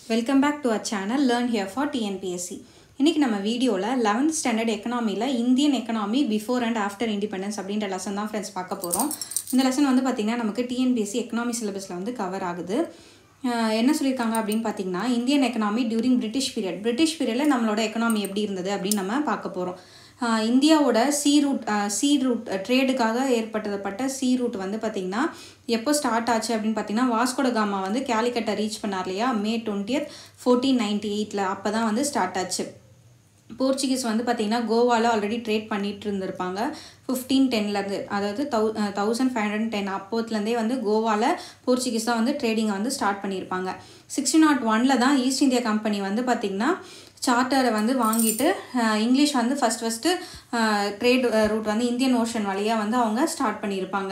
welcome back to our channel learn here for TNPSC இன்றைக்கி நம்ம வீடியோவில் லெவன்த் ஸ்டாண்டர்ட் எக்கனாமியில் Indian economy before and after independence அப்படின்ற lesson தான் ஃப்ரெண்ட்ஸ் பார்க்க போகிறோம் இந்த லெசன் வந்து பார்த்திங்கன்னா நமக்கு டிஎன்பிஎஸ்சி எக்கனாமி சிலபஸில் வந்து கவர் ஆகுது அஹ் என்ன சொல்லியிருக்காங்க அப்படின்னு பார்த்தீங்கன்னா Indian economy during British period British பீரியடில் நம்மளோட எக்கனாமி எப்படி இருந்தது அப்படின்னு நம்ம பார்க்க போகிறோம் இந்தியாவோட சி ரூட் சி ரூட் ட்ரேடுக்காக ஏற்படுத்தப்பட்ட சி ரூட் வந்து பார்த்திங்கன்னா எப்போ ஸ்டார்ட் ஆச்சு அப்படின்னு பார்த்தீங்கன்னா வாஸ்கோட காமா வந்து கேலிக்கட்டை ரீச் பண்ணார் இல்லையா மே டுவெண்ட்டியத் ஃபோர்டீன் நைன்டி எயிட்டில் அப்போ தான் வந்து ஸ்டார்ட் ஆச்சு போர்ச்சுகீஸ் வந்து பார்த்திங்கன்னா கோவாவில் ஆல்ரெடி ட்ரேட் பண்ணிட்டு இருந்திருப்பாங்க ஃபிஃப்டீன் டென்லேருந்து அதாவது thou thousand five hundred ten அப்போத்துலேருந்தே வந்து கோவாவில் போர்ச்சுகீஸ் தான் வந்து ட்ரேடிங்கை வந்து ஸ்டார்ட் பண்ணியிருப்பாங்க சிக்ஸ்டீன் நாட் ஒனில் தான் ஈஸ்ட் இந்தியா கம்பெனி வந்து பார்த்திங்கன்னா சார்ட்டரை வந்து வாங்கிட்டு அஹ், இங்கிலீஷ் வந்து ஃபஸ்ட் ஃபஸ்ட்டு ட்ரேட் ரூட் வந்து இந்தியன் ஓஷன் வழியாக வந்து அவங்க ஸ்டார்ட் பண்ணியிருப்பாங்க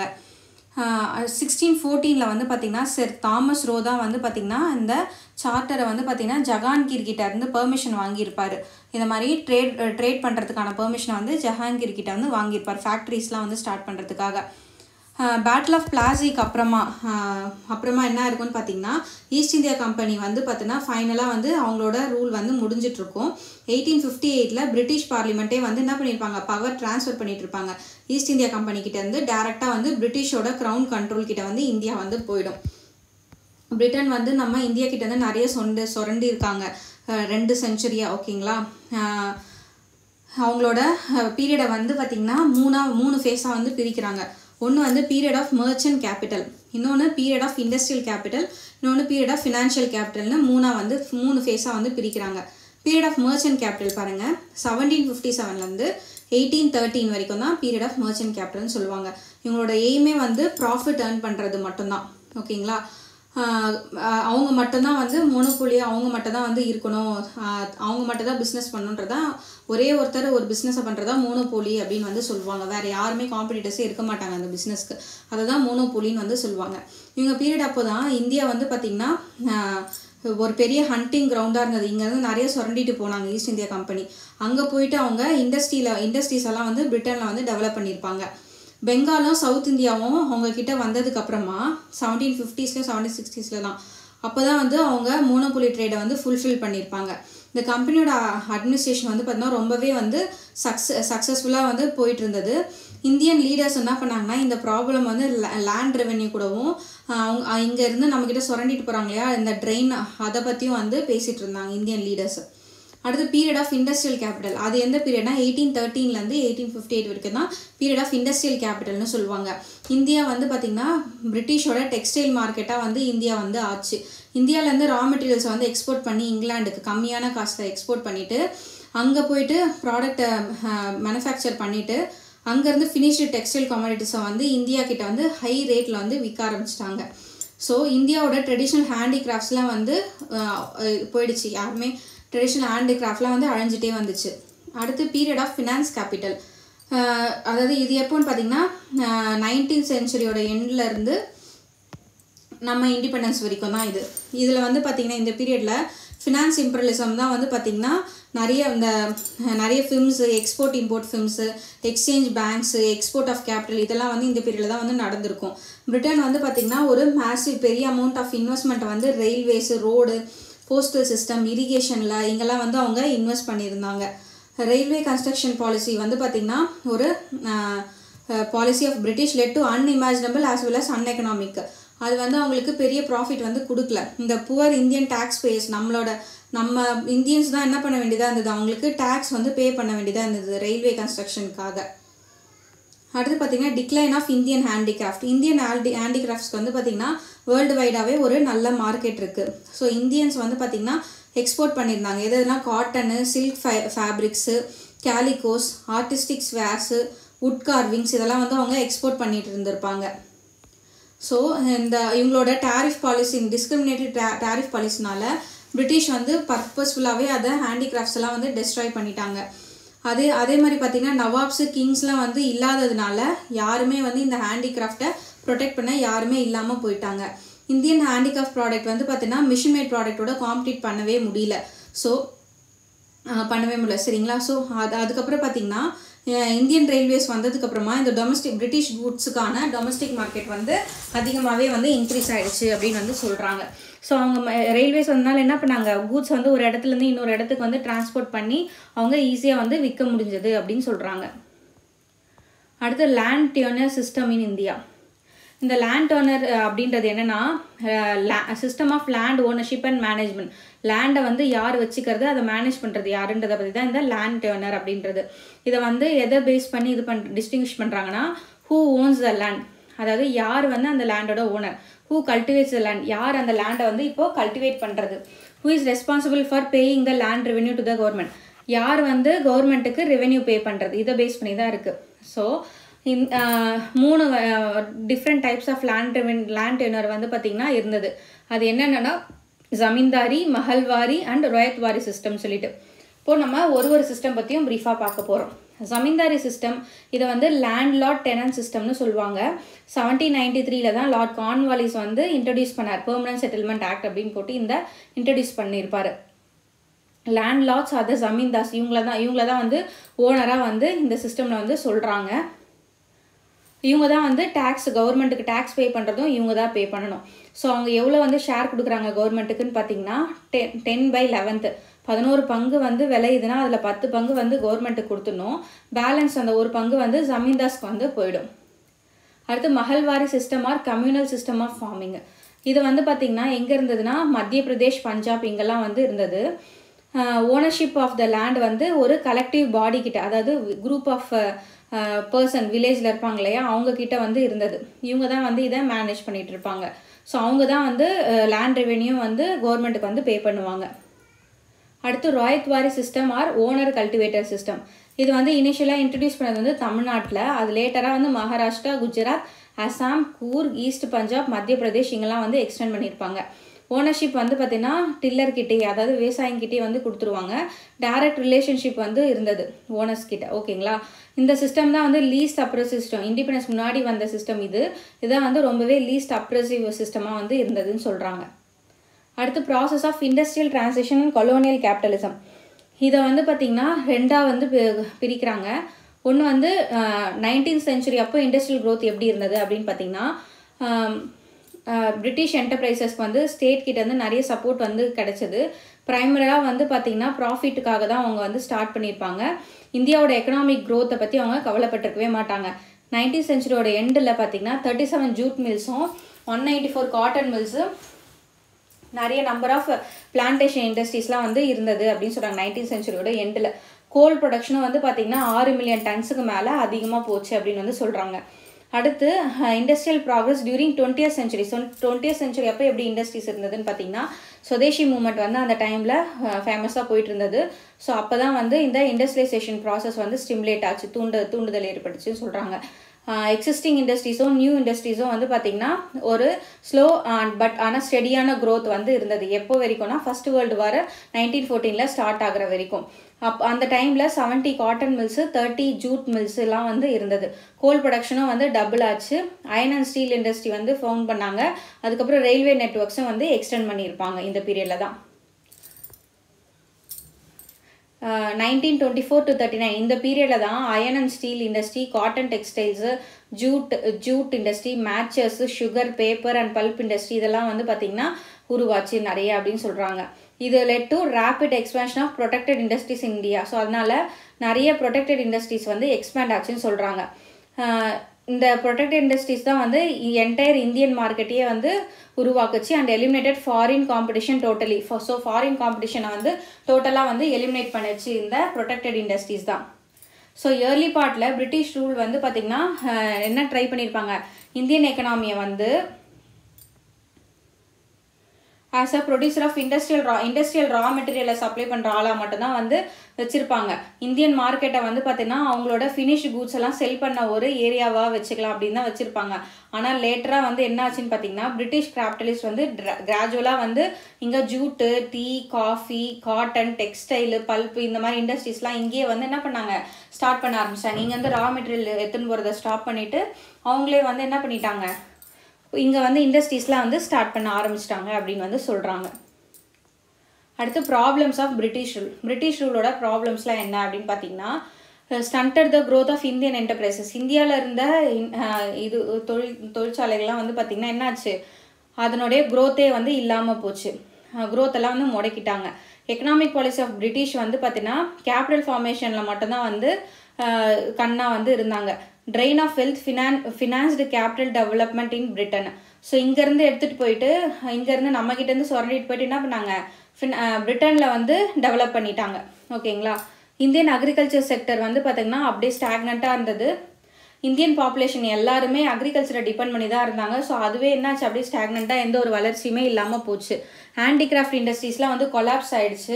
சிக்ஸ்டீன் ஃபோர்டீனில் வந்து பார்த்திங்கன்னா சர் தாமஸ் ரோ தான் வந்து பார்த்திங்கன்னா இந்த சார்ட்டரை வந்து பார்த்திங்கன்னா ஜஹாங்கீர் கிட்ட இருந்து பெர்மிஷன் வாங்கியிருப்பார் இந்த மாதிரி ட்ரேட் ட்ரேட் பண்ணுறதுக்கான பெர்மிஷனை வந்து ஜஹாங்கீர் கிட்ட வந்து வாங்கியிருப்பார் ஃபேக்ட்ரிஸ்லாம் வந்து ஸ்டார்ட் பண்ணுறதுக்காக பேட்டில் ஆஃப் பிளாசிக்கு அப்புறமா அஹ், அப்புறமா என்ன இருக்குன்னு பார்த்தீங்கன்னா ஈஸ்ட் இந்தியா கம்பெனி வந்து பார்த்தீங்கன்னா ஃபைனலாக வந்து அவங்களோட ரூல் வந்து முடிஞ்சிட்ருக்கும் எயிட்டீன் ஃபிஃப்டி எயிட்டில் பிரிட்டிஷ் பார்லிமெண்ட்டே வந்து என்ன பண்ணியிருப்பாங்க பவர் ட்ரான்ஸ்ஃபர் பண்ணிட்டு இருப்பாங்க ஈஸ்ட் இந்தியா கம்பெனி கிட்ட இருந்து டேரெக்டாக வந்து பிரிட்டிஷோட க்ரௌன் கண்ட்ரோல் கிட்ட வந்து இந்தியா வந்து போயிடும் பிரிட்டன் வந்து நம்ம இந்தியா கிட்ட இருந்து நிறைய சொண்டு சுரண்டி இருக்காங்க அஹ் ரெண்டு செஞ்சுரியா ஓகேங்களா அஹ் அவங்களோட பீரியடை வந்து பார்த்திங்கன்னா மூணா மூணு ஃபேஸாக வந்து பிரிக்கிறாங்க ஒன்று வந்து பீரியட் ஆஃப் மர்ச்சன்ட் கேபிட்டல் இன்னொன்று பீரியட் ஆஃப் இண்டஸ்ட்ரியல் கேபிட்டல் இன்னொன்று பீரியட் ஆஃப் ஃபினான்ஷியல் கேபிட்டல்னு மூணாக வந்து மூணு ஃபேஸாக வந்து பிரிக்கிறாங்க பீரியட் ஆஃப் மர்ச்சன்ட் கேபிட்டல் பாருங்கள் செவன்டீன் ஃபிஃப்டி செவன்லேருந்து எயிட்டீன் தேர்ட்டீன் வரைக்கும் தான் பீரியட் ஆஃப் மர்ச்சன்ட் கேபிட்டல்னு சொல்லுவாங்க இவங்களோட எய்மே வந்து ப்ராஃபிட் earn பண்ணுறது மட்டும்தான் ஓகேங்களா ஆஹ் ஆஹ் அவங்க மட்டும்தான் வந்து மோனோபோலி அவங்க மட்டும்தான் வந்து இருக்கணும் ஆஹ் அவங்க மட்டும் தான் பிஸ்னஸ் பண்ணுன்றதா ஒரே ஒருத்தர் ஒரு பிஸ்னஸை பண்ணுறதா மோனோபோலி அப்படின்னு வந்து சொல்லுவாங்க வேறு யாருமே காம்படிட்டர்ஸே இருக்க மாட்டாங்க அந்த பிஸ்னஸ்க்கு அதை தான் மோனோபோலின்னு வந்து சொல்லுவாங்க இவங்க பீரியட் அப்போ தான் இந்தியா வந்து பார்த்திங்கன்னா ஆஹ் ஒரு பெரிய ஹண்டிங் கிரவுண்டாக இருந்தது இங்கேருந்து நிறைய சுரண்டிட்டு போனாங்க ஈஸ்ட் இந்தியா கம்பெனி அங்கே போயிட்டு அவங்க இண்டஸ்ட்ரியில் இண்டஸ்ட்ரீஸ் எல்லாம் வந்து பிரிட்டனில் வந்து டெவலப் பண்ணியிருப்பாங்க பெங்காலும் சவுத் இந்தியாவும் அவங்க கிட்ட வந்ததுக்கு அப்புறமா செவன்டீன் ஃபிஃப்டிஸில் செவன்டீன் சிக்ஸ்டீஸில் தான் அப்போ தான் வந்து அவங்க மோனோபோலி ட்ரேடை வந்து ஃபுல்ஃபில் பண்ணியிருப்பாங்க இந்த கம்பெனியோட அட்மினிஸ்ட்ரேஷன் வந்து பார்த்தீங்கன்னா ரொம்பவே வந்து சக்ஸ் சக்ஸஸ்ஃபுல்லாக வந்து போயிட்டு இருந்தது இந்தியன் லீடர்ஸ் என்ன பண்ணாங்கன்னா இந்த ப்ராப்ளம் வந்து லேண்ட் ரெவென்யூ கூடவும் ஆஹ் அவங்க இங்கே இருந்து நம்மக்கிட்ட சுரண்டிட்டு போகிறாங்க இல்லையா இந்த ட்ரெயின் அதை பற்றியும் வந்து பேசிகிட்டு இருந்தாங்க இந்தியன் லீடர்ஸ் அடுத்து பீரியட் ஆஃப் இண்டஸ்ட்ரியல் கேபிட்டல் அது எந்த பீரியட்னா எயிட்டீன் தேர்ட்டீன்லேருந்து எயிட்டீன் ஃபிஃப்டி எயிட் வரைக்கும் தான் பீரியட் ஆஃப் இண்டஸ்ட்ரியல் கேபிட்டல்னு சொல்லுவாங்க இந்தியா வந்து பார்த்திங்கன்னா பிரிட்டிஷோட டெக்ஸ்டைல் மார்க்கெட்டாக வந்து இந்தியா வந்து ஆச்சு இந்தியாவிலேருந்து ரா மெட்டீரியல்ஸை வந்து எக்ஸ்போர்ட் பண்ணி இங்கிலாந்துக்கு கம்மியான காஸ்ட்டில் எக்ஸ்போர்ட் பண்ணிவிட்டு அங்கே போயிட்டு ப்ராடக்டை மேனுஃபேக்சர் பண்ணிவிட்டு அங்கேருந்து ஃபினிஷ்டு டெக்ஸ்டைல் கமாடிட்டிஸை வந்து இந்தியா கிட்ட வந்து ஹை ரேட்டில் வந்து விற்க ஆரம்பிச்சிட்டாங்க ஸோ இந்தியாவோட ட்ரெடிஷ்னல் ஹேண்டிகிராஃப்ட்ஸ்லாம் வந்து அஹ், அஹ், போயிடுச்சு யாருமே ட்ரெடிஷ்னல் ஹேண்டிகிராஃப்ட்லாம் வந்து அழிஞ்சிட்டே வந்துச்சு அடுத்து பீரியட் ஆஃப் ஃபினான்ஸ் கேபிட்டல் அதாவது இது எப்போன்னு பார்த்தீங்கன்னா நைன்டீன் சென்ச்சுரியோட எண்ட்ல இருந்து நம்ம இண்டிபெண்டன்ஸ் வரைக்கும் தான் இது இதில் வந்து பார்த்திங்கன்னா இந்த பீரியடில் ஃபினான்ஸ் இம்பரலிசம் தான் வந்து பார்த்திங்கன்னா நிறைய இந்த அஹ், நிறைய firms export import firms exchange banks export of capital இதெல்லாம் வந்து இந்த பீரியடில் தான் வந்து நடந்திருக்கும் பிரிட்டன் வந்து பார்த்திங்கன்னா ஒரு மேசிவ் பெரிய அமௌண்ட் ஆஃப் இன்வெஸ்ட்மெண்ட் வந்து ரயில்வேஸு ரோடு போஸ்டல் சிஸ்டம் இரிகேஷனில் இங்கெல்லாம் வந்து அவங்க இன்வெஸ்ட் பண்ணியிருந்தாங்க ரயில்வே கன்ஸ்ட்ரக்ஷன் பாலிசி வந்து பார்த்திங்கன்னா ஒரு policy of British led to unimaginable as well as uneconomic அது வந்து அவங்களுக்கு பெரிய ப்ராஃபிட் வந்து கொடுக்கல இந்த புவர் இந்தியன் டேக்ஸ் பேஸ் நம்மளோட நம்ம இந்தியன்ஸ் தான் என்ன பண்ண வேண்டியதாக இருந்தது அவங்களுக்கு டேக்ஸ் வந்து பே பண்ண வேண்டியதாக இருந்தது ரயில்வே கன்ஸ்ட்ரக்ஷனுக்காக அடுத்து பார்த்தீங்கன்னா decline of Indian handicraft Indian handy ஹேண்டிகிராஃப்ட்ஸ்க்கு வந்து பார்த்தீங்கன்னா வேர்ல்டு வைடாகவே ஒரு நல்ல மார்க்கெட் இருக்குது ஸோ இந்தியன்ஸ் வந்து பார்த்தீங்கன்னா எக்ஸ்போர்ட் பண்ணியிருந்தாங்க எது எதுனா காட்டனு சில்க் ஃபை fabrics calicos artistic wares wood carvings இதெல்லாம் வந்து அவங்க எக்ஸ்போர்ட் பண்ணிட்டு இருந்திருப்பாங்க ஸோ இந்த இவங்களோட டேரிஃப் பாலிசி டிஸ்கிரிமினேட்டரி டேரிஃப் பாலிசினால பிரிட்டிஷ் வந்து பர்பஸ்ஃபுல்லாகவே அதை ஹேண்டிகிராஃப்ட்ஸ் எல்லாம் வந்து டெஸ்ட்ராய் பண்ணிட்டாங்க அதே அதே மாதிரி பார்த்தீங்கன்னா நவாப்ஸு கிங்ஸ்லாம் வந்து இல்லாததுனால யாருமே வந்து இந்த ஹேண்டிகிராஃப்டை ப்ரொடெக்ட் பண்ண யாருமே இல்லாமல் போயிட்டாங்க இந்தியன் ஹேண்டிகிராஃப்ட் ப்ராடக்ட் வந்து பார்த்தீங்கன்னா மிஷின் மேட் ப்ராடக்ட்டோட காம்பீட் பண்ணவே முடியல ஸோ பண்ணவே முடியல சரிங்களா ஸோ அது அதுக்கப்புறம் பார்த்தீங்கன்னா இந்தியன் ரயில்வேஸ் வந்ததுக்கப்புறமா இந்த டொமஸ்டிக் பிரிட்டிஷ் கூட்ஸுக்கான டொமஸ்டிக் மார்க்கெட் வந்து அதிகமாகவே வந்து இன்க்ரீஸ் ஆகிடுச்சு அப்படின்னு வந்து சொல்கிறாங்க ஸோ அவங்க ரயில்வேஸ் வந்தனால என்ன பண்ணாங்க கூட்ஸ் வந்து ஒரு இடத்துலேருந்து இன்னொரு இடத்துக்கு வந்து டிரான்ஸ்போர்ட் பண்ணி அவங்க ஈஸியாக வந்து விற்க முடிஞ்சது அப்படின்னு சொல்கிறாங்க அடுத்து land tenure system in India இந்த லேண்ட் ஓனர் அப்படின்றது என்னென்னா system of land ownership and management லேண்டை வந்து யார் வச்சுக்கிறது அதை மேனேஜ் பண்ணுறது யாருன்றதை பற்றி தான் இந்த லேண்ட் ஓனர் அப்படின்றது இதை வந்து எதை பேஸ் பண்ணி இது பண் டிஸ்டிங்விஷ் பண்ணுறாங்கன்னா ஹூ ஓன்ஸ் த லேண்ட் அதாவது யார் வந்து அந்த லேண்டோட owner who cultivates the land யார் அந்த லேண்டை வந்து இப்போது கல்டிவேட் பண்ணுறது who is responsible for paying the land revenue to the government யார் வந்து கவர்மெண்ட்டுக்கு ரெவென்யூ பே பண்ணுறது இதை பேஸ் பண்ணி தான் இருக்குது ஸோ இந் மூணு different types of land land owner வந்து பார்த்திங்கன்னா இருந்தது அது என்னென்னா ஜமீன்தாரி மஹல்வாரி அண்ட் ரோயத்வாரி சிஸ்டம் சொல்லிட்டு இப்போது நம்ம ஒரு ஒரு சிஸ்டம் பற்றியும் ப்ரீஃபாக பார்க்க போகிறோம் ஜமீன்தாரி சிஸ்டம் இதை வந்து லேண்ட் லாட் டெனன்ட் சிஸ்டம்னு சொல்லுவாங்க செவன்டீன் நைன்டி த்ரீல தான் லார்ட் கான்வாலிஸ் வந்து இன்ட்ரடியூஸ் பண்ணார் பெர்மனன்ட் செட்டில்மெண்ட் ஆக்ட் அப்படின்னு போட்டு இந்த இன்ட்ரடியூஸ் பண்ணியிருப்பார் லேண்ட் லாட்ஸ் அதை ஜமீன்தாஸ் இவங்கள தான் இவங்கள தான் வந்து ஓனராக வந்து இந்த சிஸ்டமில் வந்து சொல்கிறாங்க இவங்க தான் வந்து டேக்ஸ் கவர்மெண்ட்டுக்கு டேக்ஸ் பே பண்ணுறதும் இவங்க தான் பே பண்ணணும் ஸோ அவங்க எவ்வளோ வந்து ஷேர் கொடுக்குறாங்க கவர்மெண்ட்டுக்குன்னு பார்த்தீங்கன்னா டென் டென் பை லெவன்த்து பதினோரு பங்கு வந்து விளையுதுன்னா அதில் பத்து பங்கு வந்து கவர்மெண்ட்டுக்கு கொடுத்துடணும் பேலன்ஸ் அந்த ஒரு பங்கு வந்து ஜமீன்தாஸ்க்கு வந்து போயிடும் அடுத்து Mahalwari system or communal system of farming இது வந்து பார்த்திங்கன்னா எங்கே இருந்ததுன்னா மத்திய பிரதேஷ் பஞ்சாப் இங்கெல்லாம் வந்து இருந்தது ஓனர்ஷிப் ஆஃப் த லேண்ட் வந்து ஒரு கலெக்டிவ் பாடி கிட்ட அதாவது குரூப் ஆஃப் பர்சன் வில்லேஜில் இருப்பாங்க இல்லையா அவங்க கிட்ட வந்து இருந்தது இவங்க தான் வந்து இதை மேனேஜ் பண்ணிகிட்டு இருப்பாங்க ஸோ அவங்க தான் வந்து லேண்ட் ரெவென்யூ வந்து கவர்மெண்ட்டுக்கு வந்து பே பண்ணுவாங்க அடுத்து Ryotwari system or owner cultivator system இது வந்து இனிஷியலாக இன்ட்ரடியூஸ் பண்ணது வந்து தமிழ்நாட்டில் அது லேட்டராக வந்து மகாராஷ்டிரா குஜராத் அசாம் கூர்க் ஈஸ்ட் பஞ்சாப் மத்திய பிரதேஷ் இங்கெல்லாம் வந்து எக்ஸ்டெண்ட் பண்ணியிருப்பாங்க ஓனர்ஷிப் வந்து பார்த்திங்கன்னா டில்லர்கிட்டே அதாவது விவசாயிங்கிட்டே வந்து கொடுத்துருவாங்க டைரக்ட் ரிலேஷன்ஷிப் வந்து இருந்தது ஓனர்ஸ் கிட்ட ஓகேங்களா இந்த சிஸ்டம் தான் வந்து லீஸ்ட் அப்ரஸிவ் சிஸ்டம் இண்டிபெண்டன்ஸ் முன்னாடி வந்த சிஸ்டம் இது இதான் வந்து ரொம்பவே லீஸ்ட் அப்ரஸிவ் சிஸ்டமாக வந்து இருந்ததுன்னு சொல்கிறாங்க அடுத்து process of industrial transition and colonial capitalism இதை வந்து பார்த்திங்கன்னா ரெண்டாக வந்து பிரிக்கிறாங்க ஒன்று வந்து நைன்டீன் சென்ச்சுரி அப்போ இண்டஸ்ட்ரியல் க்ரோத் எப்படி இருந்தது அப்படின்னு பார்த்தீங்கன்னா பிரிட்டிஷ் என்டர்பிரைசஸ்க்கு வந்து ஸ்டேட் கிட்ட வந்து நிறைய சப்போர்ட் வந்து கிடைச்சது ப்ரைமராக வந்து பார்த்திங்கன்னா ப்ராஃபிட்டுக்காக தான் அவங்க வந்து ஸ்டார்ட் பண்ணியிருப்பாங்க இந்தியாவோட எக்கனாமிக் க்ரோத்தை பற்றி அவங்க கவலைப்பட்டிருக்கவே மாட்டாங்க நைன்டீன் சென்ச்சுரியோட எண்டில் பார்த்திங்கன்னா தேர்ட்டி செவன் ஜூட் மில்ஸும் one ninety four cotton mills நிறைய நம்பர் ஆஃப் பிளான்டேஷன் இண்டஸ்ட்ரீஸ்லாம் வந்து இருந்தது அப்படின்னு சொல்கிறாங்க நைன்டீன் சென்ச்சுரியோட எண்டில் கோல் ப்ரொடக்ஷனும் வந்து பார்த்திங்கன்னா ஆறு மில்லியன் டன்ஸுக்கு மேலே அதிகமாக போச்சு அப்படின்னு வந்து சொல்கிறாங்க அடுத்து industrial progress during twentieth century so twentieth century அப்போ எப்படி இண்டஸ்ட்ரீஸ் இருந்ததுன்னு பார்த்தீங்கன்னா சுதேஷி மூமெண்ட் வந்து அந்த டைமில் ஃபேமஸாக போயிட்டு இருந்தது ஸோ அப்போ தான் வந்து இந்த இண்டஸ்ட்ரியலைசேஷன் ப்ராசஸ் வந்து ஸ்டிமுலேட் ஆச்சு தூண்டு தூண்டுதல் ஏற்பட்டுச்சுன்னு சொல்கிறாங்க எக்ஸிஸ்டிங் இண்டஸ்ட்ரீஸும் நியூ இண்டஸ்ட்ரீஸும் வந்து பார்த்திங்கன்னா ஒரு ஸ்லோ பட் ஆனால் ஸ்டெடியான க்ரோத் வந்து இருந்தது எப்போ வரைக்கும்னா ஃபஸ்ட் வேர்ல்டு வார நைன்டீன் ஃபோர்டீனில் ஸ்டார்ட் ஆகிற வரைக்கும் அப் அந்த டைமில் seventy cotton mills thirty jute mills எல்லாம் வந்து இருந்தது கோல் ப்ரொடக்ஷனும் வந்து டபுள் ஆச்சு அயன் அண்ட் ஸ்டீல் இண்டஸ்ட்ரி வந்து ஃபவுண்ட் பண்ணாங்க அதுக்கப்புறம் ரயில்வே நெட்ஒர்க்ஸும் வந்து எக்ஸ்டெண்ட் பண்ணியிருப்பாங்க இந்த பீரியடில் தான் nineteen twenty four to thirty nine இந்த பீரியடில் தான் iron and steel industry cotton textiles jute jute industry matches sugar paper and pulp industry இதெல்லாம் வந்து பார்த்திங்கன்னா உருவாச்சு நிறைய அப்படின்னு சொல்கிறாங்க இது led to rapid expansion of protected industries in India so அதனால் நிறைய ப்ரொடெக்டட் இண்டஸ்ட்ரீஸ் வந்து எக்ஸ்பேண்ட் ஆச்சுன்னு சொல்கிறாங்க இந்த ப்ரொடெக்டட் இண்டஸ்ட்ரீஸ் தான் வந்து என்டையர் இந்தியன் மார்க்கெட்டையே வந்து உருவாக்குச்சு and eliminated foreign competition totally so foreign காம்படிஷனை வந்து டோட்டலாக வந்து எலிமினேட் பண்ணிச்சு இந்த ப்ரொடெக்டட் இண்டஸ்ட்ரீஸ் தான் ஸோ இயர்லி பார்ட்டில் பிரிட்டிஷ் ரூல் வந்து பார்த்திங்கன்னா என்ன ட்ரை பண்ணியிருப்பாங்க இந்தியன் எக்கனாமியை வந்து as a producer of industrial raw industrial raw மெட்டீரியலை சப்ளை பண்ணுற ஆளாக மட்டும்தான் வந்து வச்சுருப்பாங்க இந்தியன் மார்க்கெட்டை வந்து பார்த்திங்கன்னா அவங்களோட ஃபினிஷ் கூட்ஸ் எல்லாம் செல் பண்ண ஒரு ஏரியாவாக வச்சுக்கலாம் அப்படின்னு தான் வச்சுருப்பாங்க ஆனால் லேட்டராக வந்து என்ன ஆச்சுன்னு பார்த்தீங்கன்னா பிரிட்டிஷ் கேபிட்டலிஸ்ட் வந்து கிராஜுவலாக வந்து இங்கே jute tea coffee cotton textile pulp இந்த மாதிரி இண்டஸ்ட்ரீஸ்லாம் இங்கேயே வந்து என்ன பண்ணாங்க ஸ்டார்ட் பண்ண ஆரம்பிச்சிட்டாங்க இங்கே வந்து ரா மெட்டீரியல் எடுத்துன்னு போகிறத ஸ்டாப் பண்ணிவிட்டு அவங்களே வந்து என்ன பண்ணிட்டாங்க இங்கே வந்து இண்டஸ்ட்ரீஸ்லாம் வந்து ஸ்டார்ட் பண்ண ஆரம்பிச்சிட்டாங்க அப்படின்னு வந்து சொல்கிறாங்க அடுத்து problems of British rule British ரூலோட ப்ராப்ளம்ஸ்லாம் என்ன அப்படின்னு பார்த்தீங்கன்னா stunted the growth of Indian enterprises இந்தியாவில் இருந்த இன்- அஹ் இது தொழில் தொழிற்சாலைகள்லாம் வந்து பார்த்திங்கன்னா என்னாச்சு அதனுடைய growth-ஏ வந்து இல்லாமல் போச்சு growth எல்லாம் வந்து முடக்கிட்டாங்க எக்கனாமிக் பாலிசி ஆஃப் பிரிட்டிஷ் வந்து பார்த்தீங்கன்னா கேபிட்டல் ஃபார்மேஷனில் மட்டும்தான் வந்து அஹ், கண்ணா வந்து இருந்தாங்க ட்ரெயின் ஆஃப் வெல்த் ஃபினான் financed capital development in Britain so இங்கேருந்து எடுத்துகிட்டு போயிட்டு இங்கேருந்து நம்மக்கிட்டேருந்து சுரண்டிட்டு போயிட்டு என்ன பண்ணாங்க ஃபின் பிரிட்டனில் வந்து டெவலப் பண்ணிட்டாங்க ஓகேங்களா இந்தியன் அக்ரிகல்ச்சர் செக்டர் வந்து பார்த்திங்கன்னா அப்படியே ஸ்டாக்னண்ட்டாக இருந்தது இந்தியன் பாப்புலேஷன் எல்லாருமே அக்ரிகல்ச்சரை டிபெண்ட் பண்ணி தான் இருந்தாங்க ஸோ அதுவே என்னாச்சு அப்படியே ஸ்டாக்னண்ட்டாக எந்த ஒரு வளர்ச்சியுமே இல்லாமல் போச்சு ஹேண்டிகிராஃப்ட் இண்டஸ்ட்ரீஸ்லாம் வந்து கொலாப்ஸ் ஆயிடுச்சு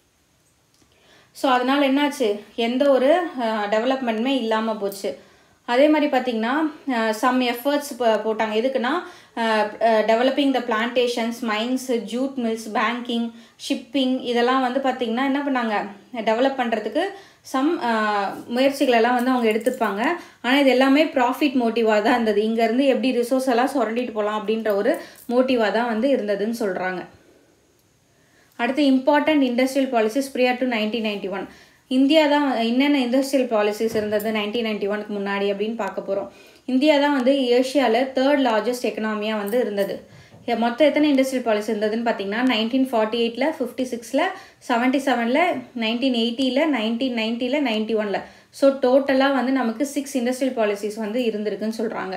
ஸோ அதனால் என்னாச்சு எந்த ஒரு டெவலப்மெண்ட்டுமே இல்லாமல் போச்சு அதே மாதிரி பார்த்திங்கன்னா சம் எஃபர்ட்ஸ் போட்டாங்க எதுக்குன்னா developing the plantations mines jute mills banking shipping இதெல்லாம் வந்து பார்த்திங்கன்னா என்ன பண்ணாங்க டெவலப் பண்ணுறதுக்கு சம் முயற்சிகளெல்லாம் வந்து அவங்க எடுத்துப்பாங்க ஆனால் இது எல்லாமே ப்ராஃபிட் மோட்டிவாக தான் இருந்தது இங்கேருந்து எப்படி ரிசோர்ஸ் எல்லாம் சுரண்டிட்டு போகலாம் அப்படின்ற ஒரு மோட்டிவாக தான் வந்து இருந்ததுன்னு சொல்கிறாங்க அடுத்து important industrial policies prior to nineteen ninety one India தான் என்னென்ன இண்டஸ்ட்ரியல் பாலிசிஸ் இருந்தது நைன்டீன் நைன்டி ஒனுக்கு முன்னாடி அப்படின்னு பார்க்க போகிறோம் இந்தியா தான் வந்து ஏஷியாவில் தேர்ட் லார்ஜஸ்ட் எக்கனாமியாக வந்து இருந்தது எ- மொத்தம் எத்தனை இண்டஸ்ட்ரியல் பாலிசி இருந்ததுன்னு பார்த்தீங்கன்னா நைன்டீன் ஃபார்ட்டி எயிட்டில் ஃபிஃப்டி சிக்ஸில் செவன்ட்டி செவனில் நைன்டீன் எயிட்டியில் நைன்டீன் நைன்ட்டியில் நைன்ட்டி ஒனில் ஸோ டோட்டலாக வந்து நமக்கு சிக்ஸ் இண்டஸ்ட்ரியல் பாலிசிஸ் வந்து இருந்திருக்குன்னு சொல்கிறாங்க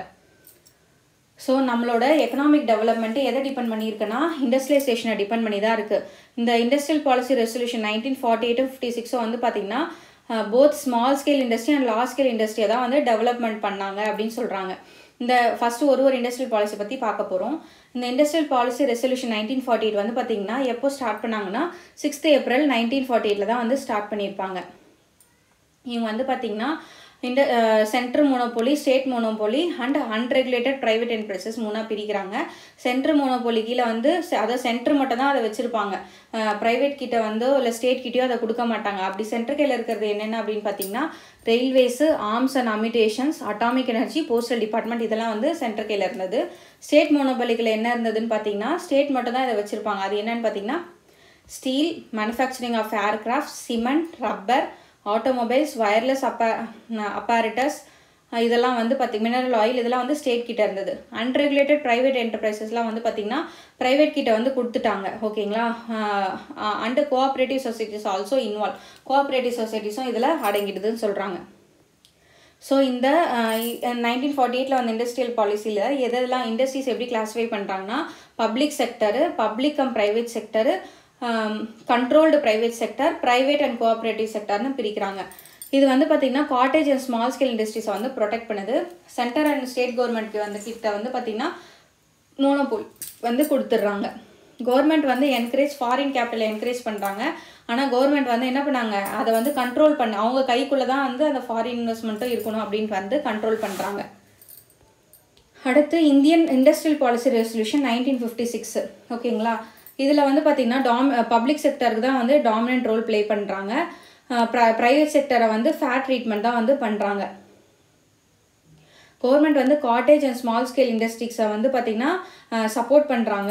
ஸோ நம்மளோட எக்கனாமிக் டெவலப்மெண்ட்டு எதை டிபெண்ட் பண்ணியிருக்குன்னா இண்டஸ்ட்ரியலைசேஷனை டிபெண்ட் பண்ணி தான் இருக்குது இந்த industrial policy resolution nineteen forty eight fifty சிக்ஸோ வந்து பார்த்திங்கன்னா both small scale industry and large scale இண்டஸ்ட்ரியை தான் வந்து டெவலப்மெண்ட் பண்ணாங்க அப்படின்னு சொல்கிறாங்க இந்த ஃபஸ்ட்டு ஒரு ஒரு இண்டஸ்ட்ரியல் பாலிசி பற்றி பார்க்க போகிறோம் இந்த industrial policy resolution nineteen forty eight வந்து பார்த்திங்கன்னா எப்போ ஸ்டார்ட் பண்ணாங்கன்னா சிக்ஸ்த் ஏப்ரல் நைன்டீன் ஃபார்ட்டி எயிட்டில் தான் வந்து ஸ்டார்ட் பண்ணியிருப்பாங்க இவங்க வந்து பார்த்தீங்கன்னா இந்த central monopoly state monopoly and unregulated private enterprises மூணாக பிரிக்கிறாங்க சென்ட்ரல் மோனோபோலி கீழே வந்து செ- அதாவது சென்டர் மட்டும் தான் அதை வச்சுருப்பாங்க ப்ரைவேட் கிட்ட வந்து இல்லை ஸ்டேட் கிட்டயோ அதை கொடுக்க மாட்டாங்க அப்படி சென்டர் கையில் இருக்கிறது என்னென்ன அப்படின்னு பார்த்தீங்கன்னா railways arms and ammunitions atomic energy postal department இதெல்லாம் வந்து சென்டர் கையில் இருந்தது ஸ்டேட் மோனோபோலிக்கில் என்ன இருந்ததுன்னு பார்த்தீங்கன்னா ஸ்டேட் மட்டும் தான் இதை வச்சுருப்பாங்க அது என்னன்னு பார்த்தீங்கன்னா steel manufacturing of aircraft cement rubber automobiles wireless அப்பா அப்பாரிட்டஸ் இதெல்லாம் வந்து பார்த்தி மினரல் ஆயில் இதெல்லாம் வந்து ஸ்டேட் கிட்ட இருந்தது அன்ரெகுலேட்டட் ப்ரைவேட் என்டர்பிரைசஸ்லாம் வந்து பார்த்திங்கன்னா ப்ரைவேட் கிட்ட வந்து கொடுத்துட்டாங்க ஓகேங்களா and cooperative societies also involve cooperative சொசைட்டிஸும் இதில் அடங்கிடுதுன்னு சொல்கிறாங்க ஸோ இந்த நைன்டீன் ஃபார்ட்டி எயிட்டில் வந்த இண்டஸ்ட்ரியல் பாலிசியில் எதெல்லாம் இண்டஸ்ட்ரீஸ் எப்படி கிளாஸிஃபை பண்ணுறாங்கன்னா public sector public and private sector controlled private sector private and cooperative செக்டர்னு பிரிக்கிறாங்க இது வந்து பார்த்திங்கன்னா காட்டேஜ் அண்ட் ஸ்மால் ஸ்கேல் இண்டஸ்ட்ரீஸை வந்து ப்ரொடெக்ட் பண்ணுது சென்டர் அண்ட் ஸ்டேட் கவர்மெண்ட்க்கு வந்து கிட்ட வந்து பார்த்திங்கன்னா மோனோபோல் வந்து கொடுத்துட்றாங்க கவர்மெண்ட் வந்து என்கரேஜ் ஃபாரின் கேபிட்டலை என்கரேஜ் பண்ணுறாங்க ஆனால் கவர்மெண்ட் வந்து என்ன பண்ணாங்க அதை வந்து கண்ட்ரோல் பண்ண அவங்க கைக்குள்ளே தான் வந்து அந்த ஃபாரின் இன்வெஸ்ட்மெண்ட்டும் இருக்கணும் அப்படின்ட்டு வந்து கண்ட்ரோல் பண்ணுறாங்க அடுத்து Indian industrial policy resolution nineteen fifty six ஓகேங்களா இதில் வந்து பார்த்திங்கன்னா டாம் பப்ளிக் செக்டருக்கு தான் வந்து டாமினன்ட் ரோல் ப்ளே பண்ணுறாங்க ப்ரைவேட் செக்டரை வந்து ஃபேர் ட்ரீட்மெண்ட் தான் வந்து பண்ணுறாங்க கவர்மெண்ட் வந்து காட்டேஜ் அண்ட் ஸ்மால் ஸ்கேல் இண்டஸ்ட்ரீஸை வந்து பார்த்திங்கன்னா சப்போர்ட் பண்ணுறாங்க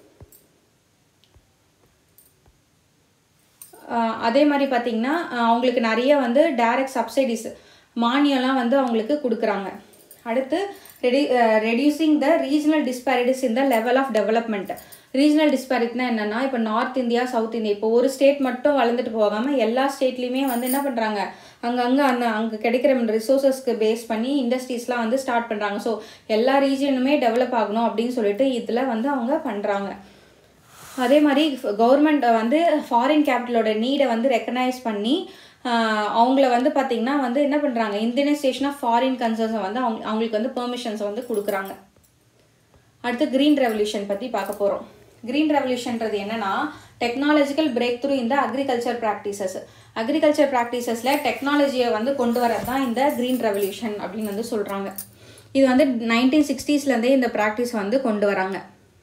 அதே மாதிரி பார்த்திங்கன்னா அவங்களுக்கு நிறைய வந்து டைரக்ட் சப்சிடிஸ் மானியம்லாம் வந்து அவங்களுக்கு கொடுக்குறாங்க அடுத்து ready reducing the regional disparities in the level of development regional டிஸ்பாரிட்னா என்னென்னா இப்போ நார்த் இந்தியா சவுத் இந்தியா இப்போ ஒரு ஸ்டேட் மட்டும் வளர்ந்துட்டு போகாமல் எல்லா ஸ்டேட்லேயுமே வந்து என்ன பண்ணுறாங்க அங்கங்கே அந்த அங்கே கிடைக்கிற ரிசோர்ஸஸ்க்கு பேஸ் பண்ணி இண்டஸ்ட்ரீஸ்லாம் வந்து ஸ்டார்ட் பண்ணுறாங்க ஸோ எல்லா ரீஜனுமே டெவலப் ஆகணும் அப்படின்னு சொல்லிட்டு இதில் வந்து அவங்க பண்ணுறாங்க அதே மாதிரி கவர்மெண்ட் வந்து ஃபாரின் கேபிட்டலோட நீடை வந்து ரெக்கனைஸ் பண்ணி அவங்கள வந்து பார்த்திங்கன்னா வந்து என்ன பண்ணுறாங்க இந்தியனைசேஷன் ஆஃப் ஃபாரின் கன்சர்ன்ஸை வந்து அவங்க அவங்களுக்கு வந்து பெர்மிஷன்ஸை வந்து கொடுக்குறாங்க அடுத்து க்ரீன் ரெவல்யூஷன் பற்றி பார்க்க போகிறோம் க்ரீன் ரெவல்யூஷன்றது என்னன்னா டெக்னாலஜிக்கல் பிரேக் த்ரூ இந்த அக்ரிகல்ச்சர் ப்ராக்டிசஸ் அக்ரிகல்ச்சர் ப்ராக்டிசஸில் டெக்னாலஜியை வந்து கொண்டு வரது தான் இந்த க்ரீன் ரெவல்யூஷன் அப்படின்னு வந்து சொல்கிறாங்க இது வந்து நைன்டீன் சிக்ஸ்டீஸ்லேருந்தே இந்த ப்ராக்டிஸ் வந்து கொண்டு வராங்க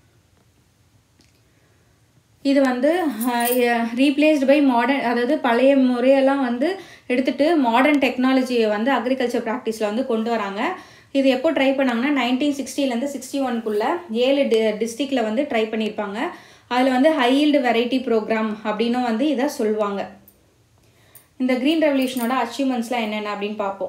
இது வந்து ரீப்ளேஸ்டு பை மாடர்ன் அதாவது பழைய முறையெல்லாம் வந்து எடுத்துகிட்டு மாடர்ன் டெக்னாலஜியை வந்து அக்ரிகல்ச்சர் ப்ராக்டிஸில் வந்து கொண்டு வராங்க இது எப்போ ட்ரை பண்ணாங்கன்னா நைன்டீன் சிக்ஸ்டிலேருந்து சிக்ஸ்டி ஒன்குள்ளே ஏழு டி டிஸ்ட்ரிக்டில் வந்து ட்ரை பண்ணியிருப்பாங்க அதில் வந்து ஹைல்டு வெரைட்டி ப்ரோக்ராம் அப்படின்னும் வந்து இதை சொல்லுவாங்க இந்த க்ரீன் ரெவல்யூஷனோட அச்சீவ்மெண்ட்ஸ்லாம் என்னென்ன அப்படின்னு பார்ப்போம்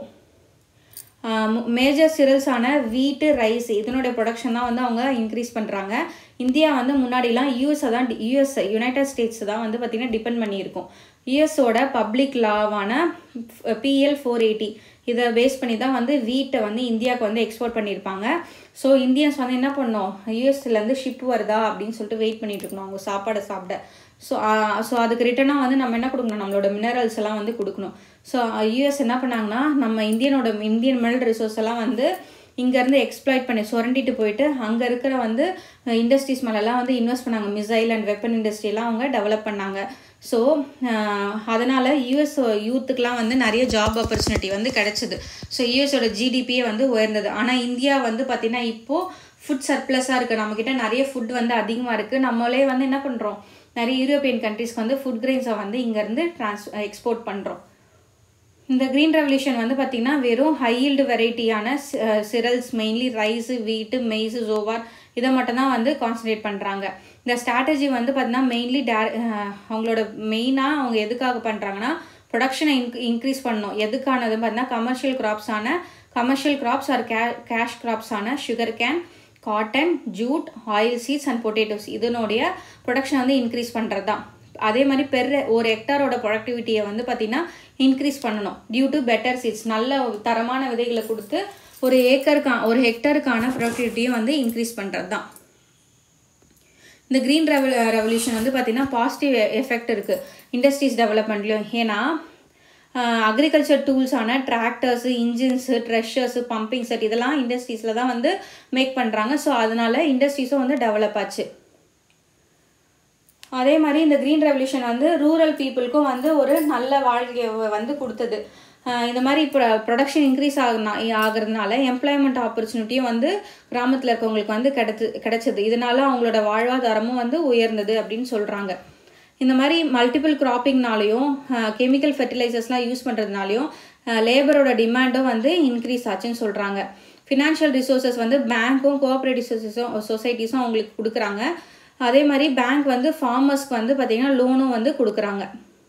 மேஜர் சிரல்ஸான வீட்டு ரைஸ் இதனுடைய ப்ரொடக்ஷன் தான் வந்து அவங்க இன்க்ரீஸ் பண்ணுறாங்க இந்தியா வந்து முன்னாடிலாம் யூஎஸை தான் யூஎஸ் யுனைடெட் ஸ்டேட்ஸ் தான் வந்து பார்த்திங்கன்னா டிபெண்ட் பண்ணியிருக்கோம் யூஎஸோட பப்ளிக் லாவான பிஎல் ஃபோர் எயிட்டி இதை பேஸ் பண்ணி தான் வந்து வீட்டை வந்து இந்தியாவுக்கு வந்து எக்ஸ்போர்ட் பண்ணியிருப்பாங்க ஸோ இந்தியன்ஸ் வந்து என்ன பண்ணோம் யூஎஸ்லேருந்து ஷிப் வருதா அப்படின்னு சொல்லிட்டு வெயிட் பண்ணிட்டு இருக்கணும் அவங்க சாப்பாடை சாப்பிட ஸோ ஸோ அதுக்கு ரிட்டனாக வந்து நம்ம என்ன கொடுக்கணும் நம்மளோட மினரல்ஸ் எல்லாம் வந்து கொடுக்கணும் ஸோ யூஎஸ் என்ன பண்ணாங்கன்னா நம்ம இந்தியனோட இந்தியன் மினரல் ரிசோர்ஸ் எல்லாம் வந்து இங்கேருந்து எக்ஸ்ப்ளாய்ட் பண்ணி சுரண்டிட்டு போயிட்டு அங்கே இருக்கிற வந்து இண்டஸ்ட்ரீஸ் மேலெல்லாம் வந்து இன்வெஸ்ட் பண்ணாங்க மிசைல் அண்ட் வெப்பன் இண்டஸ்ட்ரியெல்லாம் அவங்க டெவலப் பண்ணாங்க ஸோ அதனால் யூஎஸ் யூத்துக்கெலாம் வந்து நிறைய ஜாப் ஆப்பர்ச்சுனிட்டி வந்து கிடச்சிது ஸோ யூஎஸோட ஜிடிபியே வந்து உயர்ந்தது ஆனால் இந்தியா வந்து பார்த்திங்கன்னா இப்போது ஃபுட் சர்ப்ளஸாக இருக்குது நம்மக்கிட்ட நிறைய ஃபுட் வந்து அதிகமாக இருக்குது நம்மளே வந்து என்ன பண்ணுறோம் நிறைய யூரோப்பியன் கண்ட்ரீஸ்க்கு வந்து ஃபுட் கிரெயின்ஸை வந்து இங்கேருந்து ட்ரான்ஸ் எக்ஸ்போர்ட் பண்ணுறோம் இந்த க்ரீன் ரெவல்யூஷன் வந்து பார்த்திங்கன்னா வெறும் ஹைல்டு வெரைட்டியான cereals mainly rice wheat maize jowar இதை மட்டும்தான் வந்து கான்சன்ட்ரேட் பண்ணுறாங்க இந்த ஸ்ட்ராட்டஜி வந்து பார்த்திங்கன்னா மெயின்லி டே அவங்களோட மெயினாக அவங்க எதுக்காக பண்ணுறாங்கன்னா ப்ரொடக்ஷனை இன்க் இன்க்ரீஸ் பண்ணணும் எதுக்கானது பார்த்தீங்கன்னா கமர்ஷியல் கிராப்ஸான கமர்ஷியல் கிராப்ஸ் ஆர் கே கேஷ் கிராப்ஸான sugar cane cotton jute oil seeds and potatoes இதனுடைய ப்ரொடக்ஷன் வந்து இன்க்ரீஸ் பண்ணுறது தான் அதே மாதிரி பெர் ஒரு ஹெக்டாரோட ப்ரொடக்டிவிட்டியை வந்து பார்த்திங்கன்னா இன்க்ரீஸ் பண்ணணும் டியூ டு பெட்டர் சீட்ஸ் நல்ல தரமான விதைகளை கொடுத்து ஒரு ஏக்கருக்கான ஒரு ஹெக்டருக்கான ப்ரொடக்டிவிட்டியை வந்து இன்க்ரீஸ் பண்ணுறது தான் இந்த க்ரீன் ரெவல் ரெவல்யூஷன் வந்து பார்த்திங்கன்னா பாசிட்டிவ் எஃபெக்ட் இருக்குது இண்டஸ்ட்ரீஸ் டெவலப்மெண்ட்லேயும் ஏன்னா அக்ரிகல்ச்சர் டூல்ஸான tractors engines threshers pumping set இதெல்லாம் இண்டஸ்ட்ரீஸில் தான் வந்து மேக் பண்ணுறாங்க ஸோ அதனால் இண்டஸ்ட்ரீஸும் வந்து டெவலப் ஆச்சு அதே மாதிரி இந்த க்ரீன் ரெவல்யூஷன் வந்து ரூரல் பீப்புளுக்கும் வந்து ஒரு நல்ல வாழ்க்கையை வந்து கொடுத்தது இந்த மாதிரி ப்ர ப்ரொடக்ஷன் இன்க்ரீஸ் ஆகுனா ஆகிறதுனால எம்ப்ளாய்மெண்ட் ஆப்பர்ச்சுனிட்டியும் வந்து கிராமத்தில் இருக்கவங்களுக்கு வந்து கிடைத்து கிடைச்சது இதனால அவங்களோட வாழ்வாதாரமும் வந்து உயர்ந்தது அப்படின்னு சொல்கிறாங்க இந்த மாதிரி மல்டிபிள் கிராப்பிங்னாலையும் கெமிக்கல் ஃபெர்டிலைசர்ஸ்லாம் யூஸ் பண்ணுறதுனாலையும் லேபரோட டிமாண்டும் வந்து இன்க்ரீஸ் ஆச்சுன்னு சொல்கிறாங்க ஃபினான்ஷியல் ரிசோர்ஸஸ் வந்து பேங்க்கும் கோஆப்ரேட்டிவ் சொசைஸும் சொசைட்டிஸும் அவங்களுக்கு கொடுக்குறாங்க அதே மாதிரி பேங்க் வந்து ஃபார்மர்ஸ்க்கு வந்து பார்த்திங்கன்னா லோனும் வந்து கொடுக்குறாங்க